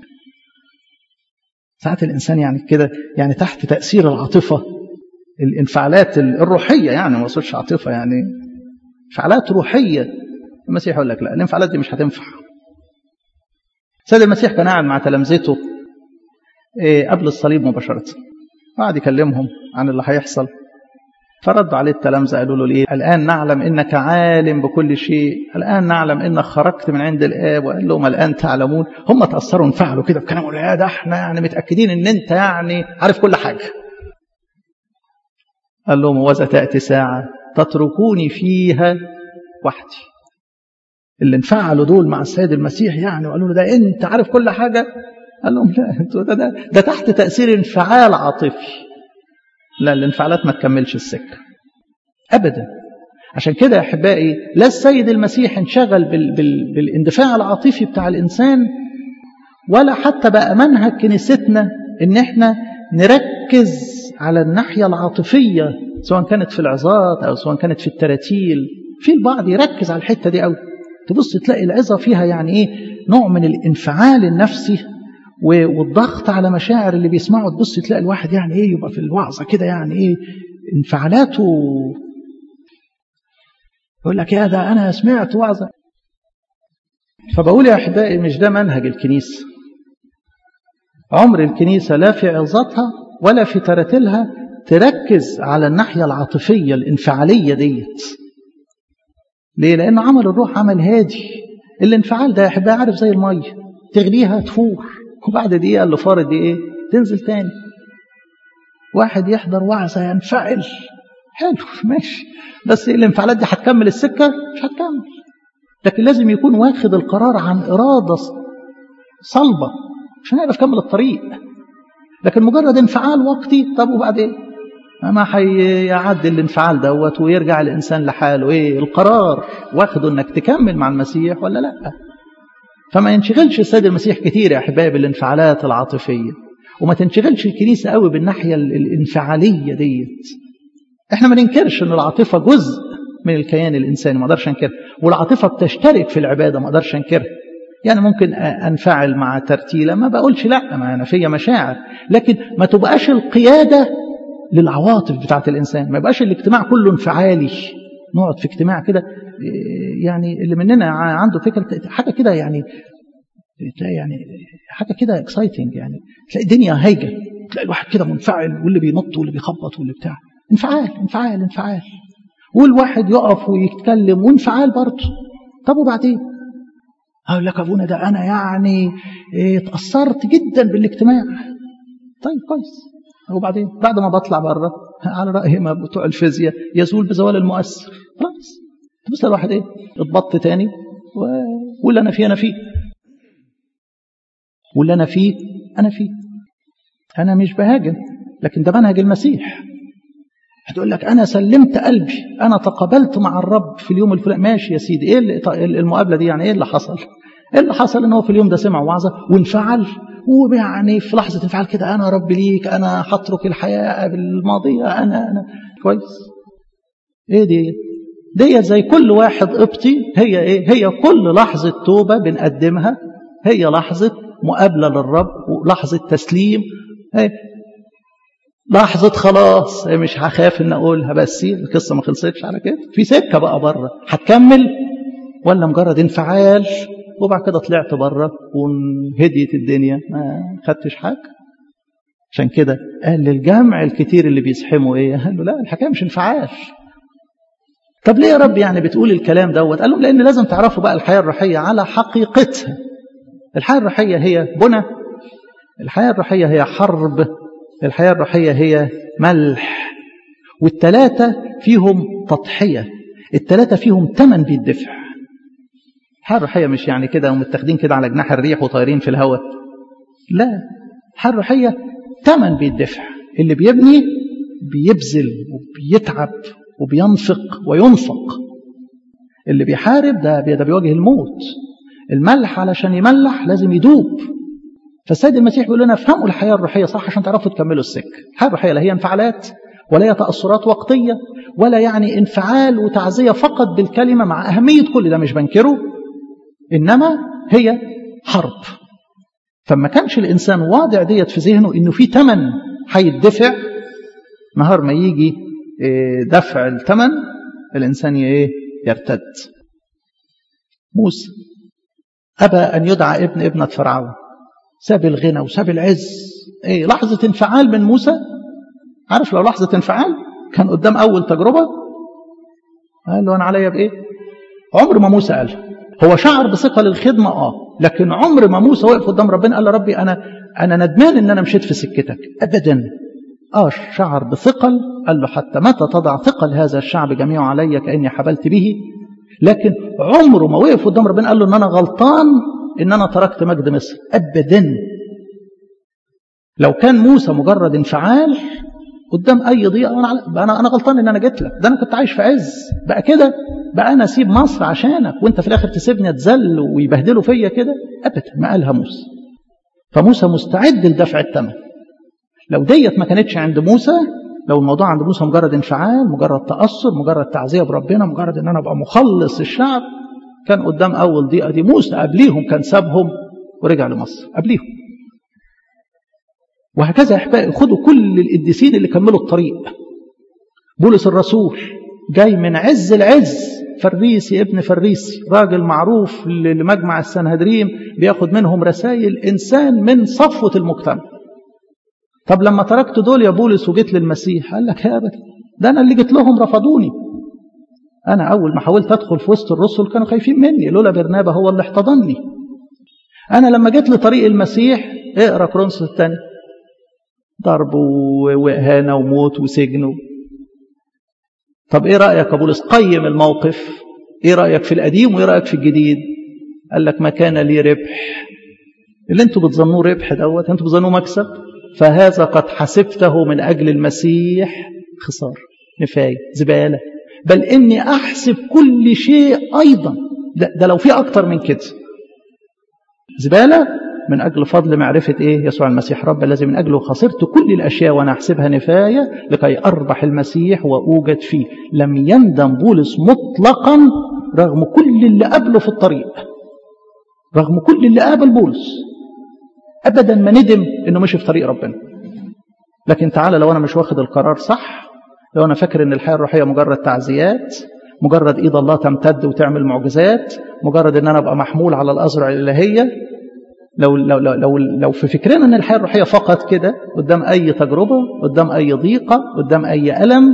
ساعات الإنسان يعني كده يعني تحت تأثير العاطفة الانفعالات الروحية يعني ما وصلش عاطفة يعني انفعالات روحية المسيح يقول لك لا الانفعالات دي مش هتنفع السيد المسيح كان قاعد مع تلامذته قبل الصليب مباشرة قعد يكلمهم عن اللي هيحصل فردوا عليه التلامذة قالوا له ليه الآن نعلم إنك عالم بكل شيء الآن نعلم إنك خرجت من عند الآب وقال لهم الآن تعلمون هم تأثروا انفعلوا كده بكلام يا ده احنا يعني متأكدين إن أنت يعني عارف كل حاجة قال لهم وذا تأتي ساعة تتركوني فيها وحدي اللي انفعلوا دول مع السيد المسيح يعني وقالوا له ده انت عارف كل حاجة قال لهم لا انتوا ده, ده, ده تحت تأثير انفعال عاطفي لا الانفعالات ما تكملش السكة أبدا عشان كده يا أحبائي لا السيد المسيح انشغل بال بال بالاندفاع العاطفي بتاع الإنسان ولا حتى بقى منهج كنيستنا إن احنا نركز على الناحية العاطفية سواء كانت في العظات أو سواء كانت في التراتيل في البعض يركز على الحتة دي قوي تبص تلاقي العظة فيها يعني إيه نوع من الانفعال النفسي والضغط على مشاعر اللي بيسمعوا تبص تلاقي الواحد يعني ايه يبقى في الوعظه كده يعني ايه انفعالاته يقول لك يا ده انا سمعت وعظه فبقول يا احبائي مش ده منهج الكنيسه عمر الكنيسه لا في عظاتها ولا في تراتيلها تركز على الناحيه العاطفيه الانفعاليه ديت ليه لان عمل الروح عمل هادي الانفعال ده يا احبائي عارف زي الميه تغليها تفور وبعد دقيقة اللي فارت دي ايه تنزل تاني واحد يحضر وعظة ينفعل حلو ماشي بس الانفعالات دي هتكمل السكة مش هتكمل لكن لازم يكون واخد القرار عن إرادة صلبة عشان يعرف يكمل الطريق لكن مجرد انفعال وقتي طب وبعدين ما هيعدي الانفعال دوت ويرجع الإنسان لحاله ايه القرار واخده انك تكمل مع المسيح ولا لا فما ينشغلش السيد المسيح كتير يا احبائي بالانفعالات العاطفيه وما تنشغلش الكنيسه قوي بالناحيه الانفعاليه ديت احنا ما ننكرش ان العاطفه جزء من الكيان الانساني ما اقدرش انكرها والعاطفه بتشترك في العباده ما اقدرش انكرها يعني ممكن انفعل مع ترتيله ما بقولش لا ما انا فيا مشاعر لكن ما تبقاش القياده للعواطف بتاعت الانسان ما يبقاش الاجتماع كله انفعالي نقعد في اجتماع كده يعني اللي مننا عنده فكره حاجه كده يعني تلاقي يعني حاجه كده اكسايتنج يعني تلاقي الدنيا هايجه تلاقي الواحد كده منفعل واللي بينط واللي بيخبط واللي بتاع انفعال انفعال انفعال والواحد يقف ويتكلم وانفعال برضه طب وبعدين اقول لك ابونا ده انا يعني اتاثرت جدا بالاجتماع طيب كويس وبعدين بعد ما بطلع بره على راي ما بتوع الفيزياء يزول بزوال المؤثر خلاص تبص الواحد ايه اتبط تاني و... واللي انا فيه انا فيه واللي انا فيه انا فيه انا مش بهاجم لكن ده منهج المسيح هتقول لك انا سلمت قلبي انا تقابلت مع الرب في اليوم الفلاني ماشي يا سيدي ايه المقابله دي يعني ايه اللي حصل ايه اللي حصل ان هو في اليوم ده سمع وعظه وانفعل ويعني في لحظه انفعال كده انا رب ليك انا هترك الحياه الماضيه انا انا كويس ايه دي دي زي كل واحد قبطي هي ايه هي كل لحظه توبه بنقدمها هي لحظه مقابله للرب ولحظه تسليم ايه لحظة خلاص مش هخاف ان اقولها بس القصة ما خلصتش على كده في سكة بقى بره هتكمل ولا مجرد انفعال وبعد كده طلعت بره وهديت الدنيا ما خدتش حاجة عشان كده قال للجمع الكتير اللي بيزحموا ايه قال له لا الحكاية مش انفعال طب ليه يا رب يعني بتقول الكلام دوت قال لهم لان لازم تعرفوا بقى الحياة الروحية على حقيقتها الحياة الروحية هي بنى الحياة الروحية هي حرب الحياة الروحية هي ملح والتلاتة فيهم تضحية التلاتة فيهم تمن بيدفع الحياة الروحية مش يعني كده ومتاخدين كده على جناح الريح وطايرين في الهواء لا الحياة الروحية تمن بيدفع اللي بيبني بيبذل وبيتعب وبينفق وينفق اللي بيحارب ده ده بيواجه الموت الملح علشان يملح لازم يدوب فالسيد المسيح بيقول لنا افهموا الحياة الروحية صح عشان تعرفوا تكملوا السكة الحياة الروحية لا هي انفعالات ولا هي تأثرات وقتية ولا يعني انفعال وتعزية فقط بالكلمة مع أهمية كل ده مش بنكره إنما هي حرب فما كانش الإنسان واضع ديت في ذهنه إنه في تمن هيدفع نهار ما يجي دفع الثمن الإنسان إيه يرتد موسى أبى أن يدعى ابن ابنة فرعون ساب الغنى وساب العز ايه لحظة انفعال من موسى عارف لو لحظة انفعال كان قدام أول تجربة قال له أنا عليا بإيه عمر ما موسى قال هو شعر بثقة للخدمة آه لكن عمر ما موسى وقف قدام ربنا قال له ربي أنا أنا ندمان إن أنا مشيت في سكتك أبدا آه شعر بثقل قال له حتى متى تضع ثقل هذا الشعب جميعا علي كأني حبلت به لكن عمره ما وقف قدام ربنا قال له إن أنا غلطان إن أنا تركت مجد مصر أبدا لو كان موسى مجرد انفعال قدام اي ضيقه انا انا انا غلطان ان انا جيت لك ده انا كنت عايش في عز بقى كده بقى انا اسيب مصر عشانك وانت في الاخر تسيبني اتذل ويبهدلوا فيا كده ابدا ما قالها موسى فموسى مستعد لدفع الثمن لو ديت ما كانتش عند موسى لو الموضوع عند موسى مجرد انفعال مجرد تاثر مجرد تعزيه بربنا مجرد ان انا ابقى مخلص الشعب كان قدام اول ضيقه دي موسى قبليهم كان سابهم ورجع لمصر قبليهم وهكذا يا احبائي خدوا كل القديسين اللي كملوا الطريق بولس الرسول جاي من عز العز فريسي ابن فريسي راجل معروف لمجمع السنهدريم بياخد منهم رسائل انسان من صفوه المجتمع طب لما تركت دول يا بولس وجيت للمسيح قال لك يا ابدا ده انا اللي جيت لهم رفضوني انا اول ما حاولت ادخل في وسط الرسل كانوا خايفين مني لولا برنابا هو اللي احتضني انا لما جيت لطريق المسيح اقرا كرونس الثاني ضرب وإهانة وموت وسجن طب إيه رأيك يا بولس قيم الموقف إيه رأيك في القديم وإيه رأيك في الجديد قال لك ما كان لي ربح اللي انتوا بتظنوه ربح دوت انتوا بتظنوه مكسب فهذا قد حسبته من أجل المسيح خسارة نفاية زبالة بل إني أحسب كل شيء أيضا ده, ده لو في أكتر من كده زبالة من أجل فضل معرفة إيه يسوع المسيح رب الذي من أجله خسرت كل الأشياء وأنا أحسبها نفاية لكي أربح المسيح وأوجد فيه لم يندم بولس مطلقا رغم كل اللي قبله في الطريق رغم كل اللي قابل بولس أبدا ما ندم إنه مشي في طريق ربنا لكن تعالى لو أنا مش واخد القرار صح لو أنا فاكر إن الحياة الروحية مجرد تعزيات مجرد إيد الله تمتد وتعمل معجزات مجرد إن أنا أبقى محمول على الأزرع الإلهية لو لو لو لو في فكرنا ان الحياه الروحيه فقط كده قدام اي تجربه قدام اي ضيقه قدام اي الم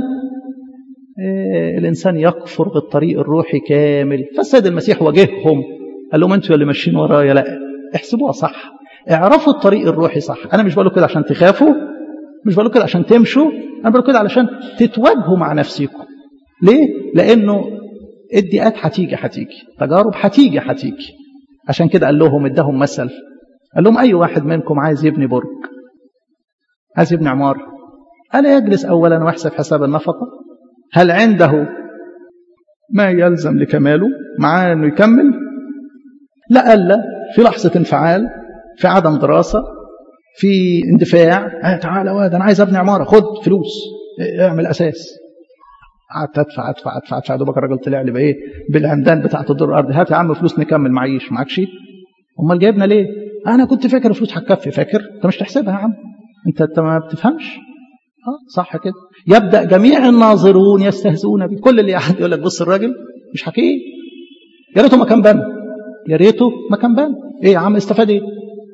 إيه الانسان يكفر بالطريق الروحي كامل فالسيد المسيح واجههم قال لهم انتوا اللي ماشيين ورايا لا احسبوها صح اعرفوا الطريق الروحي صح انا مش بقول كده عشان تخافوا مش بقول كده عشان تمشوا انا بقول كده علشان تتواجهوا مع نفسكم ليه لانه الضيقات هتيجي هتيجي تجارب هتيجي هتيجي عشان كده قال لهم اداهم مثل قال لهم أي واحد منكم عايز يبني برج عايز يبني عمارة ألا يجلس أولا ويحسب حساب النفقة هل عنده ما يلزم لكماله معاه أنه يكمل لا ألا في لحظة انفعال في عدم دراسة في اندفاع آه تعالى واد أنا عايز أبني عمارة خد فلوس اعمل أساس قعدت ادفع ادفع ادفع ادفع دوبك الراجل طلع لي بايه بالعمدان بتاعت الدور الارضي هات يا عم فلوس نكمل معيش معكش امال جايبنا ليه انا كنت فاكر الفلوس هتكفي فاكر انت مش تحسبها يا عم انت انت ما بتفهمش اه صح كده يبدا جميع الناظرون يستهزئون به كل اللي قاعد يقول لك بص الراجل مش حكيم يا ريته ما كان بنى يا ريته ما كان بنى ايه يا عم استفاد ايه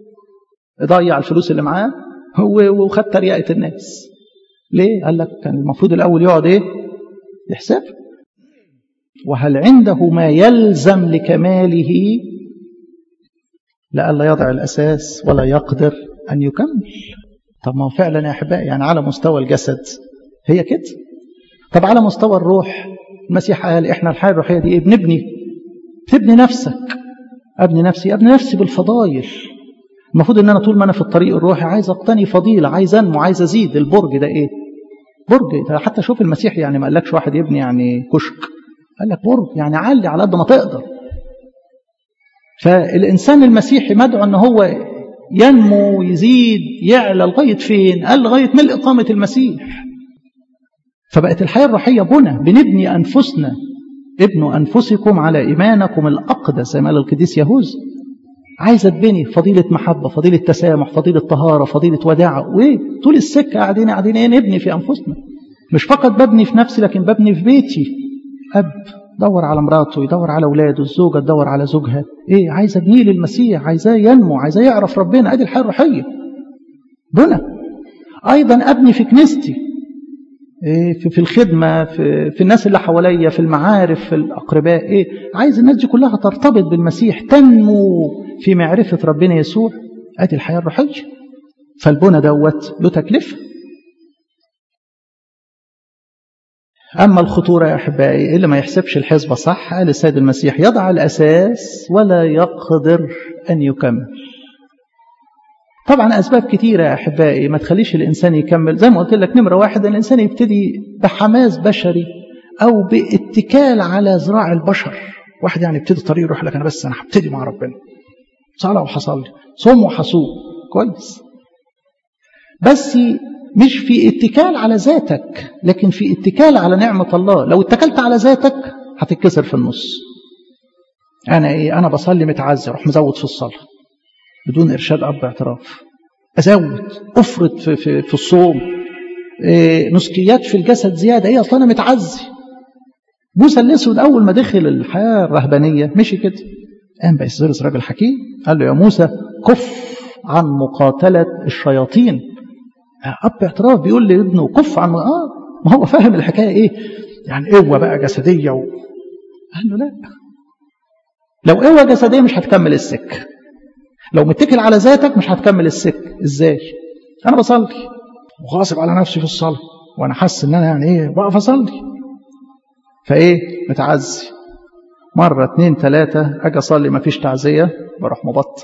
ضيع الفلوس اللي معاه هو وخد تريقه الناس ليه قال لك كان المفروض الاول يقعد ايه يحسب وهل عنده ما يلزم لكماله لئلا يضع الأساس ولا يقدر أن يكمل طب ما هو فعلا يا أحبائي يعني على مستوى الجسد هي كده طب على مستوى الروح المسيح قال إحنا الحياة الروحية دي إيه بنبني بتبني نفسك أبني نفسي أبني نفسي بالفضايل المفروض ان انا طول ما انا في الطريق الروحي عايز اقتني فضيله عايز انمو عايز ازيد البرج ده ايه برج ده حتى شوف المسيح يعني ما قالكش واحد يبني يعني كشك قال لك برج يعني علي على قد ما تقدر فالإنسان المسيحي مدعو أن هو ينمو ويزيد يعلى لغاية فين قال لغاية ملء إقامة المسيح فبقت الحياة الروحية بنى بنبني أنفسنا ابنوا أنفسكم على إيمانكم الأقدس زي ما قال القديس يهوذا عايزة تبني فضيلة محبة فضيلة تسامح فضيلة طهارة فضيلة وداعة وإيه طول السكة قاعدين قاعدين إيه نبني في أنفسنا مش فقط ببني في نفسي لكن ببني في بيتي أب دور على مراته يدور على أولاده الزوجة تدور على زوجها إيه عايزة ابنيه للمسيح عايزاه ينمو عايزاه يعرف ربنا أدي الحياة الروحية بنى أيضا أبني في كنيستي إيه في, في الخدمة في, في الناس اللي حواليا في المعارف في الأقرباء إيه عايز الناس دي كلها ترتبط بالمسيح تنمو في معرفة ربنا يسوع أدي الحياة الروحية فالبنى دوت له تكلفة أما الخطورة يا أحبائي اللي ما يحسبش الحسبة صح قال السيد المسيح يضع الأساس ولا يقدر أن يكمل طبعا أسباب كتيرة يا أحبائي ما تخليش الإنسان يكمل زي ما قلت لك نمرة واحد الإنسان يبتدي بحماس بشري أو باتكال على ذراع البشر واحد يعني يبتدي طريق يروح لك أنا بس أنا هبتدي مع ربنا صلاة وحصلي صوم وحصوم كويس بس مش في اتكال على ذاتك لكن في اتكال على نعمة الله لو اتكلت على ذاتك هتتكسر في النص أنا إيه أنا بصلي متعزي أروح مزود في الصلاة بدون إرشاد أب اعتراف أزود أفرط في, في, في الصوم إيه نسكيات في الجسد زيادة إيه أصلا أنا متعزي موسى الأسود أول ما دخل الحياة الرهبانية مشي كده قام بيسرس راجل حكيم قال له يا موسى كف عن مقاتلة الشياطين أب اعتراف بيقول لابنه كف عن آه ما هو فاهم الحكاية إيه يعني قوة بقى جسدية و... قال له لا لو قوة جسدية مش هتكمل السك لو متكل على ذاتك مش هتكمل السك ازاي انا بصلي وغاصب على نفسي في الصلاة وانا حاسس ان انا يعني ايه بقف اصلي فايه متعزي مرة اتنين تلاتة اجي اصلي مفيش تعزية بروح مبطل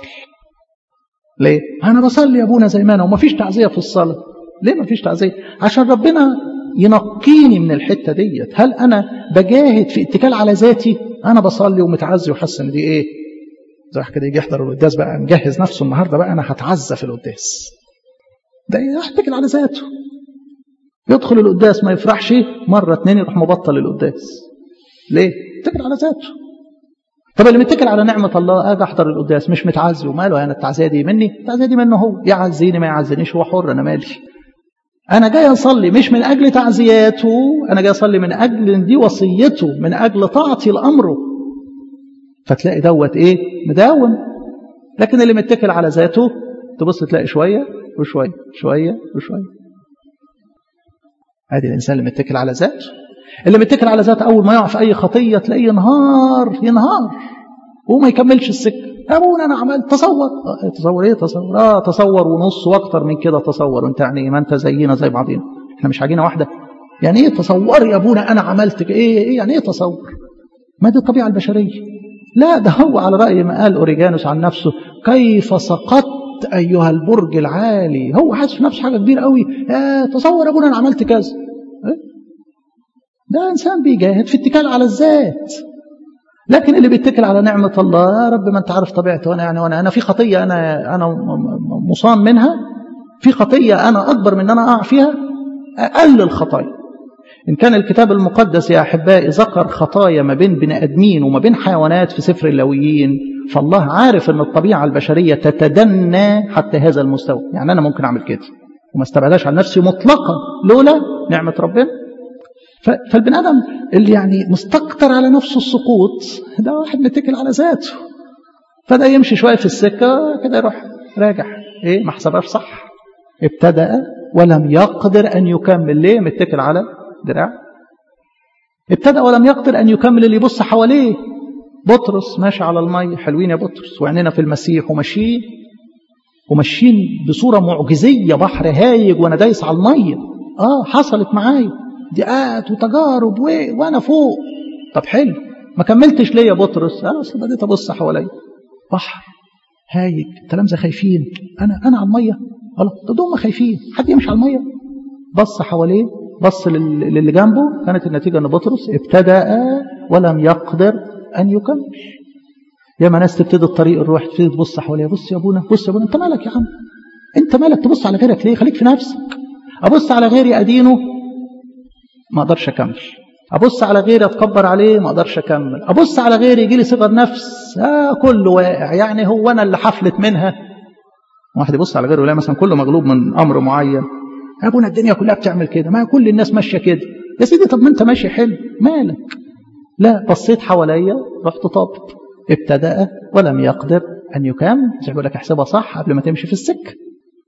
ليه انا بصلي يا ابونا زي ما انا ومفيش تعزية في الصلاة ليه مفيش تعزية عشان ربنا ينقيني من الحتة ديت هل انا بجاهد في اتكال على ذاتي انا بصلي ومتعزي وحاسس ان دي ايه زي واحد كده يجي يحضر القداس بقى مجهز نفسه النهارده بقى انا هتعزى في القداس ده يحتكل على ذاته يدخل القداس ما يفرحش مره اتنين يروح مبطل القداس ليه؟ يتكل على ذاته طب اللي متكل على نعمة الله اجي احضر القداس مش متعزي وماله انا التعزية دي مني التعزية دي منه هو يعزيني ما يعزينيش هو حر انا مالي انا جاي اصلي مش من اجل تعزياته انا جاي اصلي من اجل ان دي وصيته من اجل طاعتي لامره فتلاقي دوت ايه مداوم لكن اللي متكل على ذاته تبص تلاقي شوية وشوية شوية وشوية ادي الانسان اللي متكل على ذاته اللي متكل على ذاته اول ما يقع في اي خطية تلاقيه ينهار ينهار وما يكملش السكة يا ابونا انا عملت تصور آه تصور ايه تصور اه تصور ونص واكتر من كده تصور وانت يعني ما انت زينا زي بعضينا احنا مش عجينه واحده يعني ايه تصور يا ابونا انا عملت ايه ايه يعني ايه تصور ما دي الطبيعه البشريه لا ده هو على رأي ما قال أوريجانوس عن نفسه كيف سقطت أيها البرج العالي هو حاسس في نفسه حاجة كبيرة قوي آه تصور أبونا أنا عملت كذا ده إنسان بيجاهد في اتكال على الذات لكن اللي بيتكل على نعمة الله يا رب ما أنت عارف طبيعتي وأنا يعني وأنا أنا في خطية أنا أنا مصان منها في خطية أنا أكبر من أن أنا أقع فيها أقل الخطايا إن كان الكتاب المقدس يا أحبائي ذكر خطايا ما بين بني آدمين وما بين حيوانات في سفر اللويين فالله عارف أن الطبيعة البشرية تتدنى حتى هذا المستوى يعني أنا ممكن أعمل كده وما استبعدهاش عن نفسي مطلقا لولا نعمة ربنا فالبني آدم اللي يعني مستكتر على نفسه السقوط ده واحد متكل على ذاته فده يمشي شوية في السكة كده يروح راجع إيه ما حسبهاش صح ابتدأ ولم يقدر أن يكمل ليه متكل على دراع ابتدأ ولم يقدر أن يكمل اللي يبص حواليه بطرس ماشي على المية حلوين يا بطرس وعيننا في المسيح وماشيين وماشيين بصورة معجزية بحر هايج وأنا دايس على المية آه حصلت معايا ضيقات وتجارب و... وأنا فوق طب حلو ما كملتش ليه يا بطرس أنا أصل بديت أبص حواليا بحر هايج تلامذة خايفين أنا أنا على المية الله ده دول خايفين حد يمشي على المية بص حواليه بص للي جنبه كانت النتيجة أن بطرس ابتدأ ولم يقدر أن يكمل يا ما ناس تبتدي الطريق الروح تبتدي تبص حواليها بص يا ابونا بص يا ابونا انت مالك يا عم انت مالك تبص على غيرك ليه خليك في نفسك ابص على غيري ادينه ما اقدرش اكمل ابص على غيري اتكبر عليه ما اقدرش اكمل ابص على غيري يجي لي صغر نفس آه كله واقع يعني هو انا اللي حفلت منها واحد يبص على غيره يلاقي مثلا كله مغلوب من امر معين يا ابونا الدنيا كلها بتعمل كده ما كل الناس ماشيه كده يا سيدي طب ما انت ماشي حلو مالك لا بصيت حواليا رحت طابت ابتدأ ولم يقدر أن يكمل زي بيقول لك احسبها صح قبل ما تمشي في السكة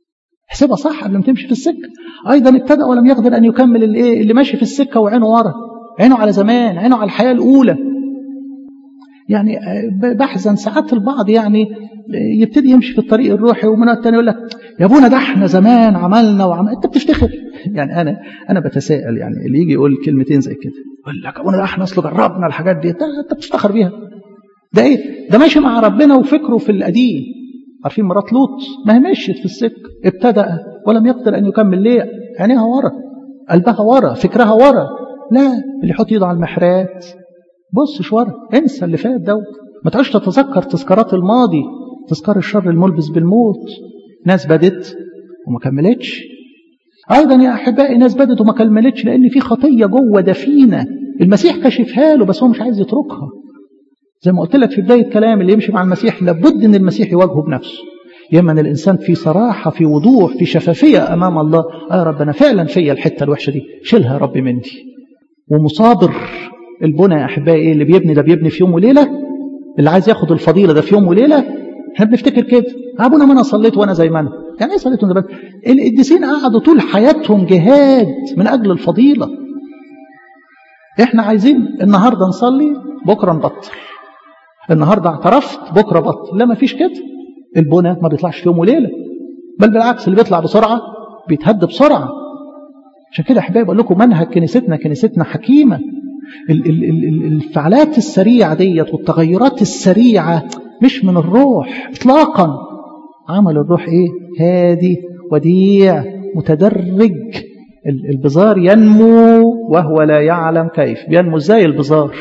احسبها صح قبل ما تمشي في السكة أيضا ابتدأ ولم يقدر أن يكمل الايه اللي ماشي في السكة وعينه ورا عينه على زمان عينه على الحياة الأولى يعني بحزن ساعات البعض يعني يبتدي يمشي في الطريق الروحي ومن التاني يقول لك يا ابونا ده احنا زمان عملنا وعمل انت بتفتخر يعني انا انا بتساءل يعني اللي يجي يقول كلمتين زي كده يقول لك ابونا ده احنا اصل جربنا الحاجات دي انت بتفتخر بيها ده ايه ده ماشي مع ربنا وفكره في القديم عارفين مرات لوط ما هي مشيت في السكه ابتدأ ولم يقدر ان يكمل ليه عينيها ورا قلبها ورا فكرها ورا لا اللي يحط ايده على المحرات بصش ورا انسى اللي فات دوت ما تعيش تتذكر تذكارات الماضي تذكار الشر الملبس بالموت ناس بدت وما كملتش ايضا يا احبائي ناس بدت وما كملتش لان في خطيه جوه دفينه المسيح كشفها له بس هو مش عايز يتركها زي ما قلت لك في بدايه الكلام اللي يمشي مع المسيح لابد ان المسيح يواجهه بنفسه يما ان الانسان في صراحه في وضوح في شفافيه امام الله آه يا رب انا فعلا فيا الحته الوحشه دي شيلها يا رب مني ومصابر البنى يا احبائي اللي بيبني ده بيبني في يوم وليله اللي عايز ياخد الفضيله ده في يوم وليله احنا بنفتكر كده ابونا ما انا صليت وانا زي ما انا يعني ايه صليت وانا القديسين قعدوا طول حياتهم جهاد من اجل الفضيله احنا عايزين النهارده نصلي بكره نبطل النهارده اعترفت بكره بطل لا ما فيش كده البنى ما بيطلعش في يوم وليله بل بالعكس اللي بيطلع بسرعه بيتهد بسرعه عشان كده يا احبائي بقول لكم منهج كنيستنا كنيستنا حكيمه الفعالات السريعه ديت والتغيرات السريعه مش من الروح اطلاقا عمل الروح ايه هادي وديع متدرج البزار ينمو وهو لا يعلم كيف بينمو ازاي البزار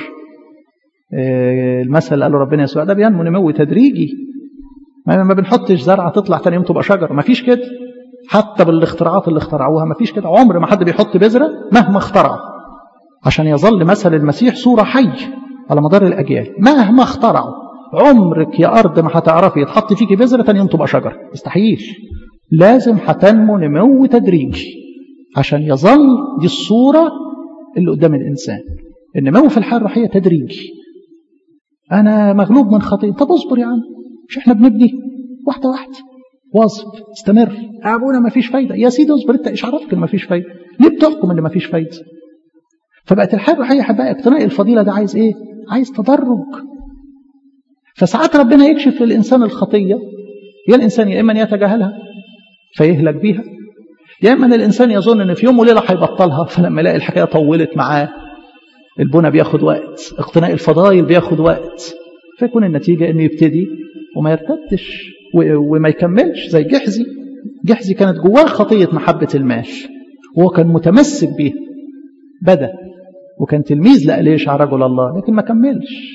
المثل اللي قاله ربنا يسوع ده بينمو نمو تدريجي ما بنحطش زرعه تطلع ثاني يوم تبقى شجره ما فيش كده حتى بالاختراعات اللي اخترعوها ما فيش كده عمر ما حد بيحط بذره مهما اخترع عشان يظل مثل المسيح صوره حي على مدار الاجيال مهما اخترعوا عمرك يا ارض ما هتعرفي يتحط فيكي بذره ثاني يوم تبقى شجره مستحيل لازم هتنمو نمو تدريجي عشان يظل دي الصوره اللي قدام الانسان النمو في الحياه الروحيه تدريجي انا مغلوب من خطيئه طب اصبر يا عم مش احنا بنبني واحده واحده واظب استمر ابونا ما فيش فايده يا سيدي اصبر انت ايش عرفك ان ما فيش فايده ليه بتحكم ان ما فيش فايده فبقت الحياه الروحيه حبايبي اقتناء الفضيله ده عايز ايه عايز تدرج فساعات ربنا يكشف للانسان الخطيه يا الانسان يا اما يتجاهلها فيهلك بيها يا اما الانسان يظن ان في يوم وليله هيبطلها فلما يلاقي الحكايه طولت معاه البنى بياخد وقت اقتناء الفضائل بياخد وقت فيكون النتيجه انه يبتدي وما يرتدش وما يكملش زي جحزي جحزي كانت جواه خطيه محبه المال وهو كان متمسك بيها بدا وكان تلميذ لأليشع رجل الله لكن ما كملش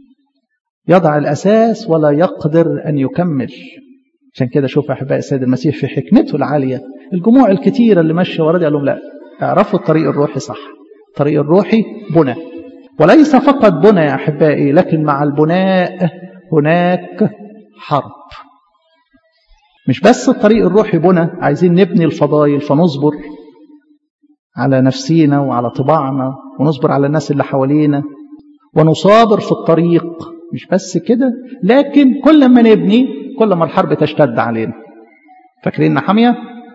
يضع الأساس ولا يقدر أن يكمل عشان كده شوف أحباء السيد المسيح في حكمته العالية الجموع الكتيرة اللي ماشية ورا قال لهم لا اعرفوا الطريق الروحي صح الطريق الروحي بنى وليس فقط بنى يا أحبائي لكن مع البناء هناك حرب مش بس الطريق الروحي بنى عايزين نبني الفضائل فنصبر على نفسينا وعلى طباعنا ونصبر على الناس اللي حوالينا ونصابر في الطريق مش بس كده لكن كل ما نبني كل ما الحرب تشتد علينا فاكرين نحمية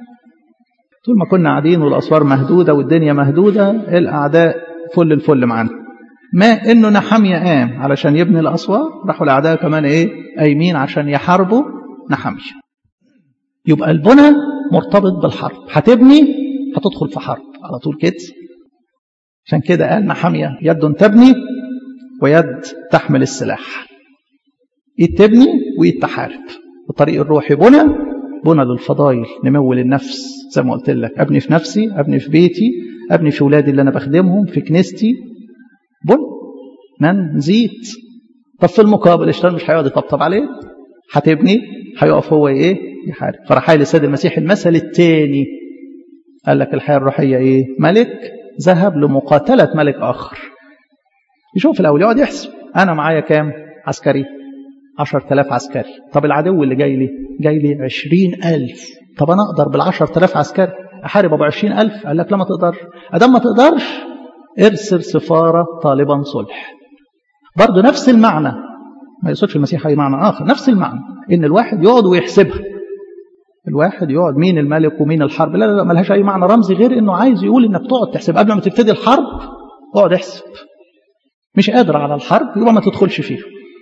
طول ما كنا قاعدين والأسوار مهدودة والدنيا مهدودة الأعداء فل الفل معانا ما إنه نحمية قام علشان يبني الأسوار راحوا الأعداء كمان إيه قايمين عشان يحاربوا نحمية يبقى البنى مرتبط بالحرب هتبني هتدخل في حرب على طول كده عشان كده قال نحمية يد تبني ويد تحمل السلاح ايد تبني وايد تحارب الطريق الروحي بنى بنى للفضائل نمو للنفس زي ما قلت لك ابني في نفسي ابني في بيتي ابني في ولادي اللي انا بخدمهم في كنيستي بنى من نزيد طب في المقابل الشيطان مش هيقعد يطبطب عليه هتبني هيقف هو ايه يحارب فراح قايل السيد المسيح المثل الثاني قال لك الحياه الروحيه ايه ملك ذهب لمقاتله ملك اخر يشوف الأول يقعد يحسب أنا معايا كام عسكري عشر تلاف عسكري طب العدو اللي جاي لي جاي لي عشرين ألف طب أنا أقدر بالعشر تلاف عسكري أحارب أبو عشرين ألف قال لك لا ما تقدرش أدام ما تقدرش ارسل سفارة طالبا صلح برضه نفس المعنى ما يقصدش المسيح أي معنى آخر نفس المعنى إن الواحد يقعد ويحسبها الواحد يقعد مين الملك ومين الحرب لا لا لا ملهاش اي معنى رمزي غير انه عايز يقول انك تقعد تحسب قبل ما تبتدي الحرب اقعد احسب مش قادر على الحرب يبقى ما تدخلش فيه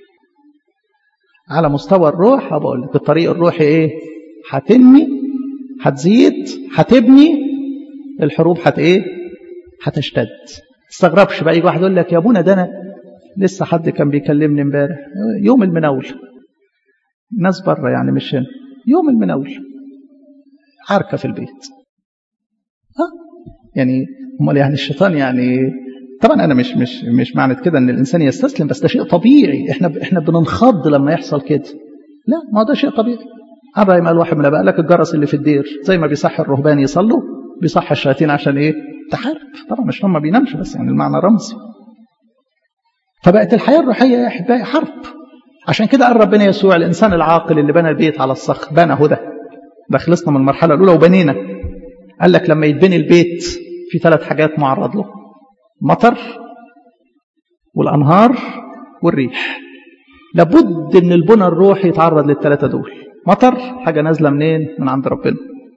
على مستوى الروح بقول لك الطريق الروحي ايه هتنمي هتزيد هتبني الحروب هت ايه هتشتد تستغربش بقى يجي واحد يقول لك يا ابونا ده انا لسه حد كان بيكلمني امبارح يوم المناول ناس بره يعني مش هنا يوم المناول عركه في البيت ها يعني امال يعني الشيطان يعني طبعا انا مش مش مش معنى كده ان الانسان يستسلم بس ده شيء طبيعي احنا احنا بننخض لما يحصل كده لا ما ده شيء طبيعي ابراهيم قال واحد من الاباء لك الجرس اللي في الدير زي ما بيصحي الرهبان يصلوا بيصحي الشياطين عشان ايه تحارب طبعا مش هم ما بينامش بس يعني المعنى رمزي فبقت الحياه الروحيه يا احبائي حرب عشان كده قال ربنا يسوع الانسان العاقل اللي بنى البيت على الصخر بنى هدى ده خلصنا من المرحله الاولى وبنينا قال لك لما يتبني البيت في ثلاث حاجات معرض له مطر والانهار والريح لابد ان البنى الروحي يتعرض للثلاثه دول مطر حاجه نازله منين من عند ربنا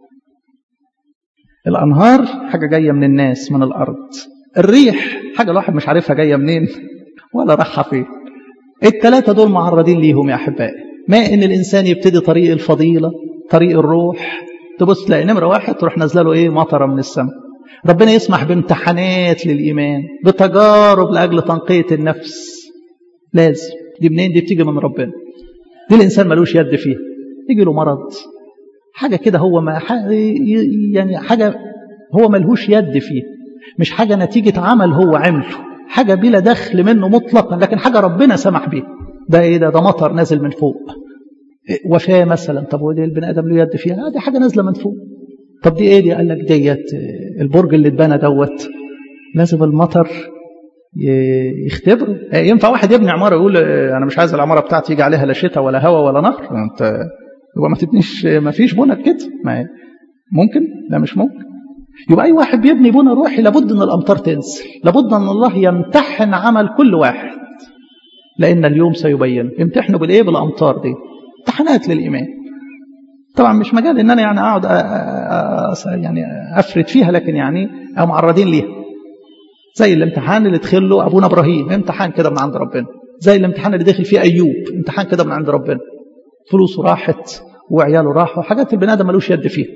الانهار حاجه جايه من الناس من الارض الريح حاجه الواحد مش عارفها جايه منين ولا رايحه فين الثلاثه دول معرضين ليهم يا احبائي ما ان الانسان يبتدي طريق الفضيله طريق الروح تبص تلاقي نمره واحد تروح نازله له ايه مطره من السماء ربنا يسمح بامتحانات للايمان بتجارب لاجل تنقيه النفس لازم دي منين دي بتيجي من ربنا دي الانسان ملوش يد فيها يجي له مرض حاجه كده هو ما يعني حاجه هو ملهوش يد فيها مش حاجه نتيجه عمل هو عمله حاجه بلا دخل منه مطلقا لكن حاجه ربنا سمح بيها ده ايه ده ده مطر نازل من فوق وفاه مثلا طب ودي البني ادم له يد فيها دي حاجه نازله من فوق طب دي ايه دي قال لك ديت البرج اللي اتبنى دوت لازم المطر يختبره ينفع واحد يبني عماره يقول انا مش عايز العماره بتاعتي يجي عليها لا شتاء ولا هواء ولا نهر انت يبقى ما تبنيش ما فيش بنى كده ما ممكن لا مش ممكن يبقى اي واحد بيبني بنى روحي لابد ان الامطار تنزل لابد ان الله يمتحن عمل كل واحد لان اليوم سيبين يمتحنوا بالايه بالامطار دي امتحانات للايمان طبعا مش مجال ان انا يعني اقعد يعني افرد فيها لكن يعني معرضين ليها زي الامتحان اللي دخل له ابونا ابراهيم امتحان كده من عند ربنا زي الامتحان اللي دخل فيه ايوب امتحان كده من عند ربنا فلوسه راحت وعياله راحوا حاجات البني ادم ملوش يد فيها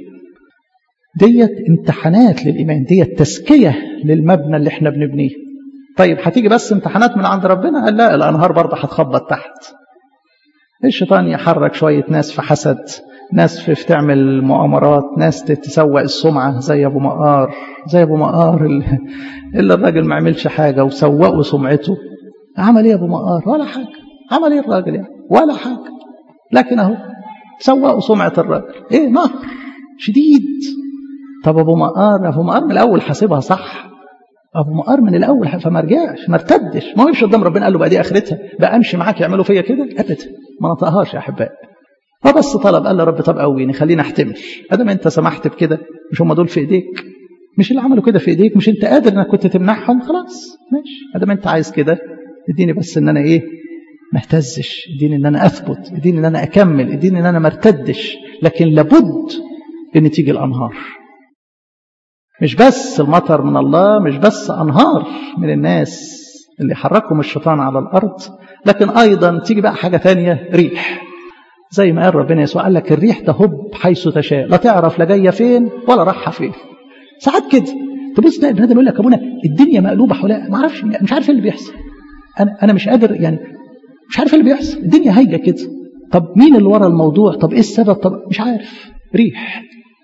ديت امتحانات للايمان ديت تزكيه للمبنى اللي احنا بنبنيه طيب هتيجي بس امتحانات من عند ربنا قال لا الانهار برضه هتخبط تحت الشيطان يحرك شويه ناس في حسد ناس في تعمل مؤامرات ناس تسوق السمعة زي أبو مقار زي أبو مقار اللي, اللي الراجل ما عملش حاجة وسوقوا سمعته عمل إيه أبو مقار ولا حاجة عمل إيه الراجل يعني ولا حاجة لكن أهو سوقوا سمعة الراجل إيه نهر شديد طب أبو مقار أبو مقار من الأول حاسبها صح أبو مقار من الأول فما رجعش ما ارتدش ما وقفش قدام ربنا قال له بقى دي آخرتها بقى أمشي معاك يعملوا فيا كده أبدا ما نطقهاش يا أحبائي فبس طلب قال له رب طب قويني خليني احتمل ادام انت سمحت بكده مش هم دول في ايديك مش اللي عملوا كده في ايديك مش انت قادر انك كنت تمنعهم خلاص ماشي ادام انت عايز كده اديني بس ان انا ايه ما اهتزش اديني ان انا اثبت اديني ان انا اكمل اديني ان انا ما ارتدش لكن لابد ان تيجي الانهار مش بس المطر من الله مش بس انهار من الناس اللي حركهم الشيطان على الارض لكن ايضا تيجي بقى حاجه ثانيه ريح زي ما قال ربنا يسوع قال لك الريح تهب حيث تشاء لا تعرف لا جايه فين ولا رايحه فين ساعات كده تبص تلاقي ابن ادم يقول لك يا ابونا الدنيا مقلوبه حواليا ما اعرفش مش عارف ايه اللي بيحصل انا انا مش قادر يعني مش عارف ايه اللي بيحصل الدنيا هايجه كده طب مين اللي ورا الموضوع طب ايه السبب طب مش عارف ريح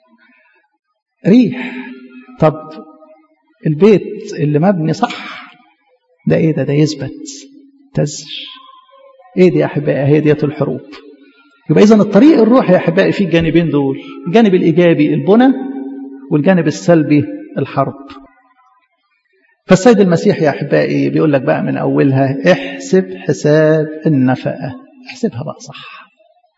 ريح طب البيت اللي مبني صح ده ايه ده ده يثبت تزش ايه دي يا احبائي هي ديت الحروب يبقى إذا الطريق الروحي يا أحبائي فيه الجانبين دول الجانب الإيجابي البنى والجانب السلبي الحرب فالسيد المسيح يا أحبائي بيقول لك بقى من أولها احسب حساب النفقة احسبها بقى صح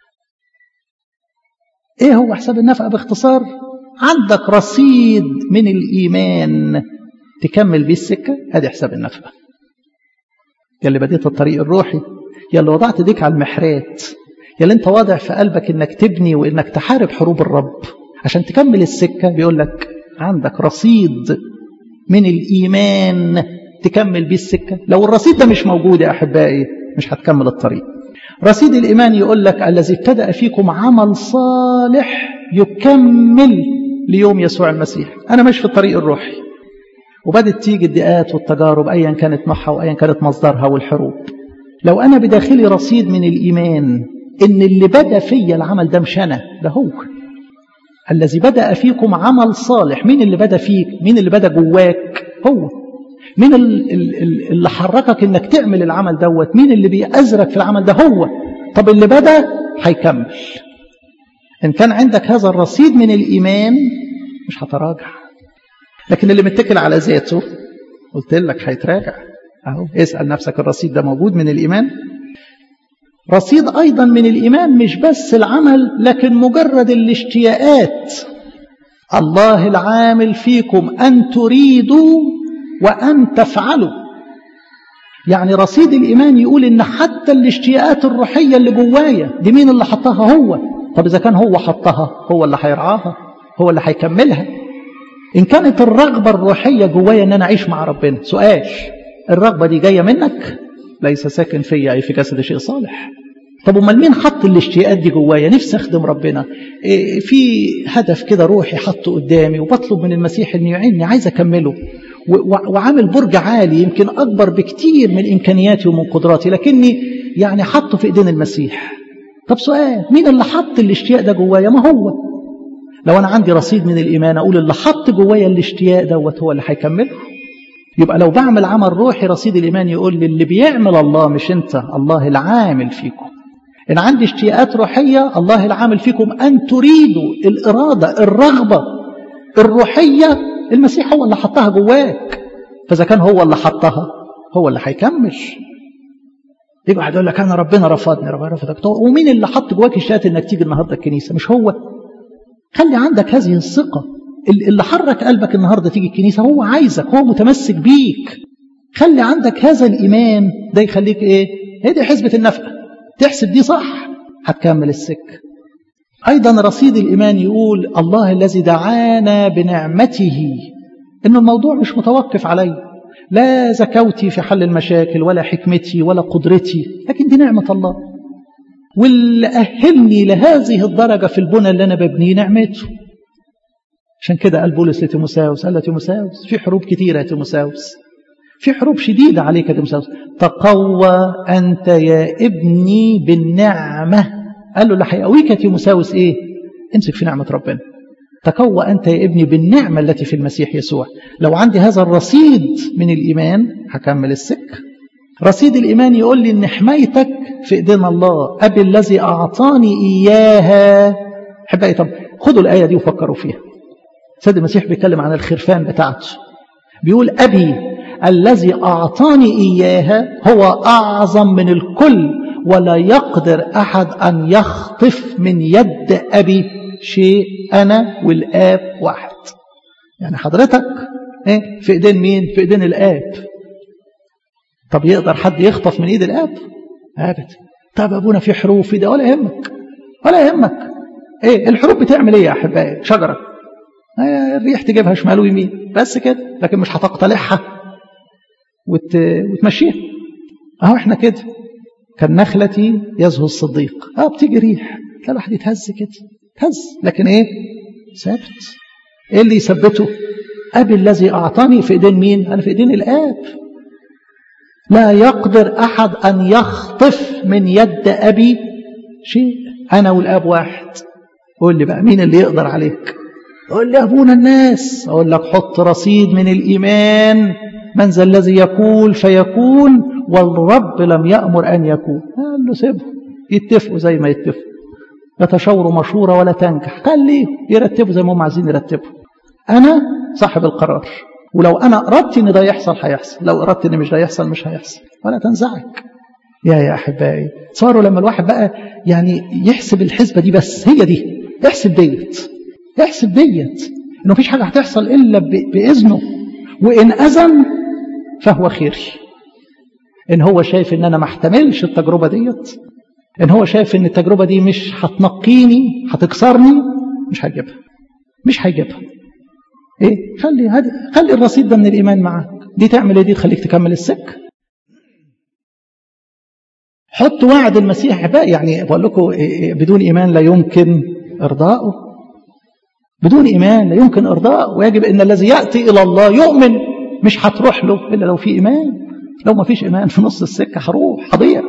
ايه هو حساب النفقة باختصار عندك رصيد من الإيمان تكمل بيه السكة ادي حساب النفقة يا اللي بديت الطريق الروحي يا اللي وضعت ايديك على المحرات يلي انت واضع في قلبك انك تبني وانك تحارب حروب الرب عشان تكمل السكة بيقول لك عندك رصيد من الإيمان تكمل بيه السكة لو الرصيد ده مش موجود يا أحبائي مش هتكمل الطريق رصيد الإيمان يقول لك الذي ابتدأ فيكم عمل صالح يكمل ليوم يسوع المسيح أنا ماشي في الطريق الروحي وبدت تيجي الدقات والتجارب أيا كانت نوعها وأيا كانت مصدرها والحروب لو أنا بداخلي رصيد من الإيمان إن اللي بدأ فيا العمل ده مش أنا ده هو الذي بدأ فيكم عمل صالح مين اللي بدأ فيك مين اللي بدأ جواك هو مين اللي حركك انك تعمل العمل دوت مين اللي بيأزرك في العمل ده هو طب اللي بدأ هيكمل ان كان عندك هذا الرصيد من الإيمان مش هتراجع لكن اللي متكل على ذاته قلت لك هيتراجع اهو اسأل نفسك الرصيد ده موجود من الإيمان رصيد أيضا من الإيمان مش بس العمل لكن مجرد الاشتياقات الله العامل فيكم أن تريدوا وأن تفعلوا يعني رصيد الإيمان يقول إن حتى الاشتياقات الروحية اللي جوايا دي مين اللي حطها هو طب إذا كان هو حطها هو اللي هيرعاها هو اللي هيكملها إن كانت الرغبة الروحية جوايا إن أنا أعيش مع ربنا سؤال الرغبة دي جاية منك ليس ساكن فيا أي في جسد شيء صالح طب امال مين حط الاشتياقات دي جوايا نفسي اخدم ربنا إيه في هدف كده روحي حطه قدامي وبطلب من المسيح انه يعيني عايز اكمله وعامل برج عالي يمكن اكبر بكتير من امكانياتي ومن قدراتي لكني يعني حطه في ايدين المسيح طب سؤال مين اللي حط الاشتياق ده جوايا ما هو لو انا عندي رصيد من الايمان اقول اللي حط جوايا الاشتياق دوت هو اللي هيكمله يبقى لو بعمل عمل روحي رصيد الإيمان يقول لي اللي بيعمل الله مش أنت الله العامل فيكم إن عندي اشتياقات روحية الله العامل فيكم أن تريدوا الإرادة الرغبة الروحية المسيح هو اللي حطها جواك فإذا كان هو اللي حطها هو اللي هيكمل يجي واحد يقول لك أنا ربنا رفضني ربنا رفضك ومين اللي حط جواك اشتياقات إنك تيجي النهاردة الكنيسة مش هو خلي عندك هذه الثقة اللي حرك قلبك النهاردة تيجي الكنيسة هو عايزك هو متمسك بيك خلي عندك هذا الإيمان ده يخليك إيه هي دي حسبة النفقة تحسب دي صح هتكمل السكة أيضا رصيد الإيمان يقول الله الذي دعانا بنعمته إن الموضوع مش متوقف علي لا زكوتي في حل المشاكل ولا حكمتي ولا قدرتي لكن دي نعمة الله واللي أهلني لهذه الدرجة في البنى اللي أنا ببنيه نعمته عشان كده قال بولس لتيموساوس قال له تيموساوس في حروب كتيرة يا تيموساوس في حروب شديدة عليك يا تيموساوس تقوى أنت يا ابني بالنعمة قال له اللي هيقويك يا تيموساوس إيه امسك في نعمة ربنا تقوى أنت يا ابني بالنعمة التي في المسيح يسوع لو عندي هذا الرصيد من الإيمان هكمل السكة رصيد الإيمان يقول لي إن حمايتك في إيدين الله أبي الذي أعطاني إياها حبايبي طب خدوا الآية دي وفكروا فيها سيد المسيح بيتكلم عن الخرفان بتاعته بيقول أبي الذي أعطاني إياها هو أعظم من الكل ولا يقدر أحد أن يخطف من يد أبي شيء أنا والآب واحد يعني حضرتك إيه في إيدين مين في إيدين الآب طب يقدر حد يخطف من إيد الآب أبدا طب أبونا في حروب في ده ولا يهمك ولا يهمك إيه الحروب بتعمل إيه يا أحبائي شجرة الريح تجيبها شمال ويمين بس كده لكن مش هتقتلعها وت... وتمشيها اهو احنا كده كالنخلة يزهو الصديق اه بتيجي ريح تلاقي الواحد يتهز كده تهز لكن ايه ثابت ايه اللي يثبته ابي الذي اعطاني في ايدين مين انا في ايدين الاب لا يقدر احد ان يخطف من يد ابي شيء انا والاب واحد قول لي بقى مين اللي يقدر عليك قول لي أبونا الناس أقول لك حط رصيد من الإيمان من ذا الذي يقول فيكون والرب لم يأمر أن يكون قال له سيبه يتفقوا زي ما يتفقوا لا تشاوروا مشورة ولا تنجح خليه يرتبوا زي ما هم عايزين يرتبوا أنا صاحب القرار ولو أنا أردت إن ده يحصل هيحصل لو أردت إن مش ده يحصل مش هيحصل ولا تنزعج يا يا أحبائي صاروا لما الواحد بقى يعني يحسب الحسبة دي بس هي دي احسب ديت احسب ديت انه مفيش حاجه هتحصل الا باذنه وان اذن فهو خير ان هو شايف ان انا ما احتملش التجربه ديت ان هو شايف ان التجربه دي مش هتنقيني هتكسرني مش هجيبها مش هيجيبها ايه خلي هد... خلي الرصيد ده من الايمان معاك دي تعمل ايه دي تخليك تكمل السكه حط وعد المسيح بقى يعني بقول لكم إيه بدون ايمان لا يمكن ارضائه بدون ايمان لا يمكن ارضائه ويجب ان الذي ياتي الى الله يؤمن مش هتروح له الا لو في ايمان لو ما فيش ايمان في نص السكه هروح هضيع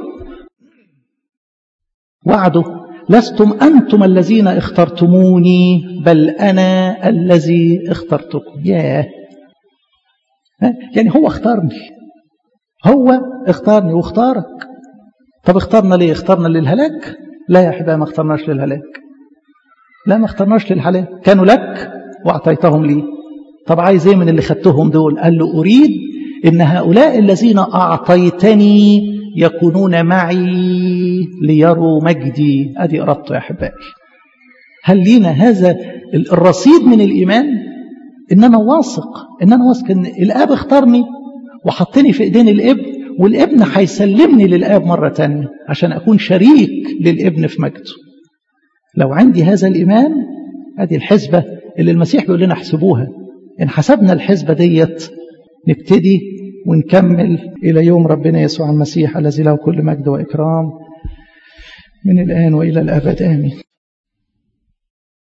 وعده لستم أنتم الذين اخترتموني بل أنا الذي اخترتكم ياه يعني هو اختارني هو اختارني واختارك طب اختارنا ليه اختارنا للهلاك لا يا أحبائي ما اخترناش للهلاك لا ما اخترناش للهلاك كانوا لك وأعطيتهم لي طب عايز ايه من اللي خدتهم دول قال له أريد إن هؤلاء الذين أعطيتني يكونون معي ليروا مجدي ادي اردت يا احبائي هل لينا هذا الرصيد من الايمان ان انا واثق ان انا واثق ان الاب اختارني وحطني في ايدين الابن والابن هيسلمني للاب مره تانية عشان اكون شريك للابن في مجده لو عندي هذا الايمان ادي الحسبه اللي المسيح بيقول لنا احسبوها ان حسبنا الحسبه ديت نبتدي ونكمل إلى يوم ربنا يسوع المسيح الذي له كل مجد وإكرام من الآن وإلى الأبد آمين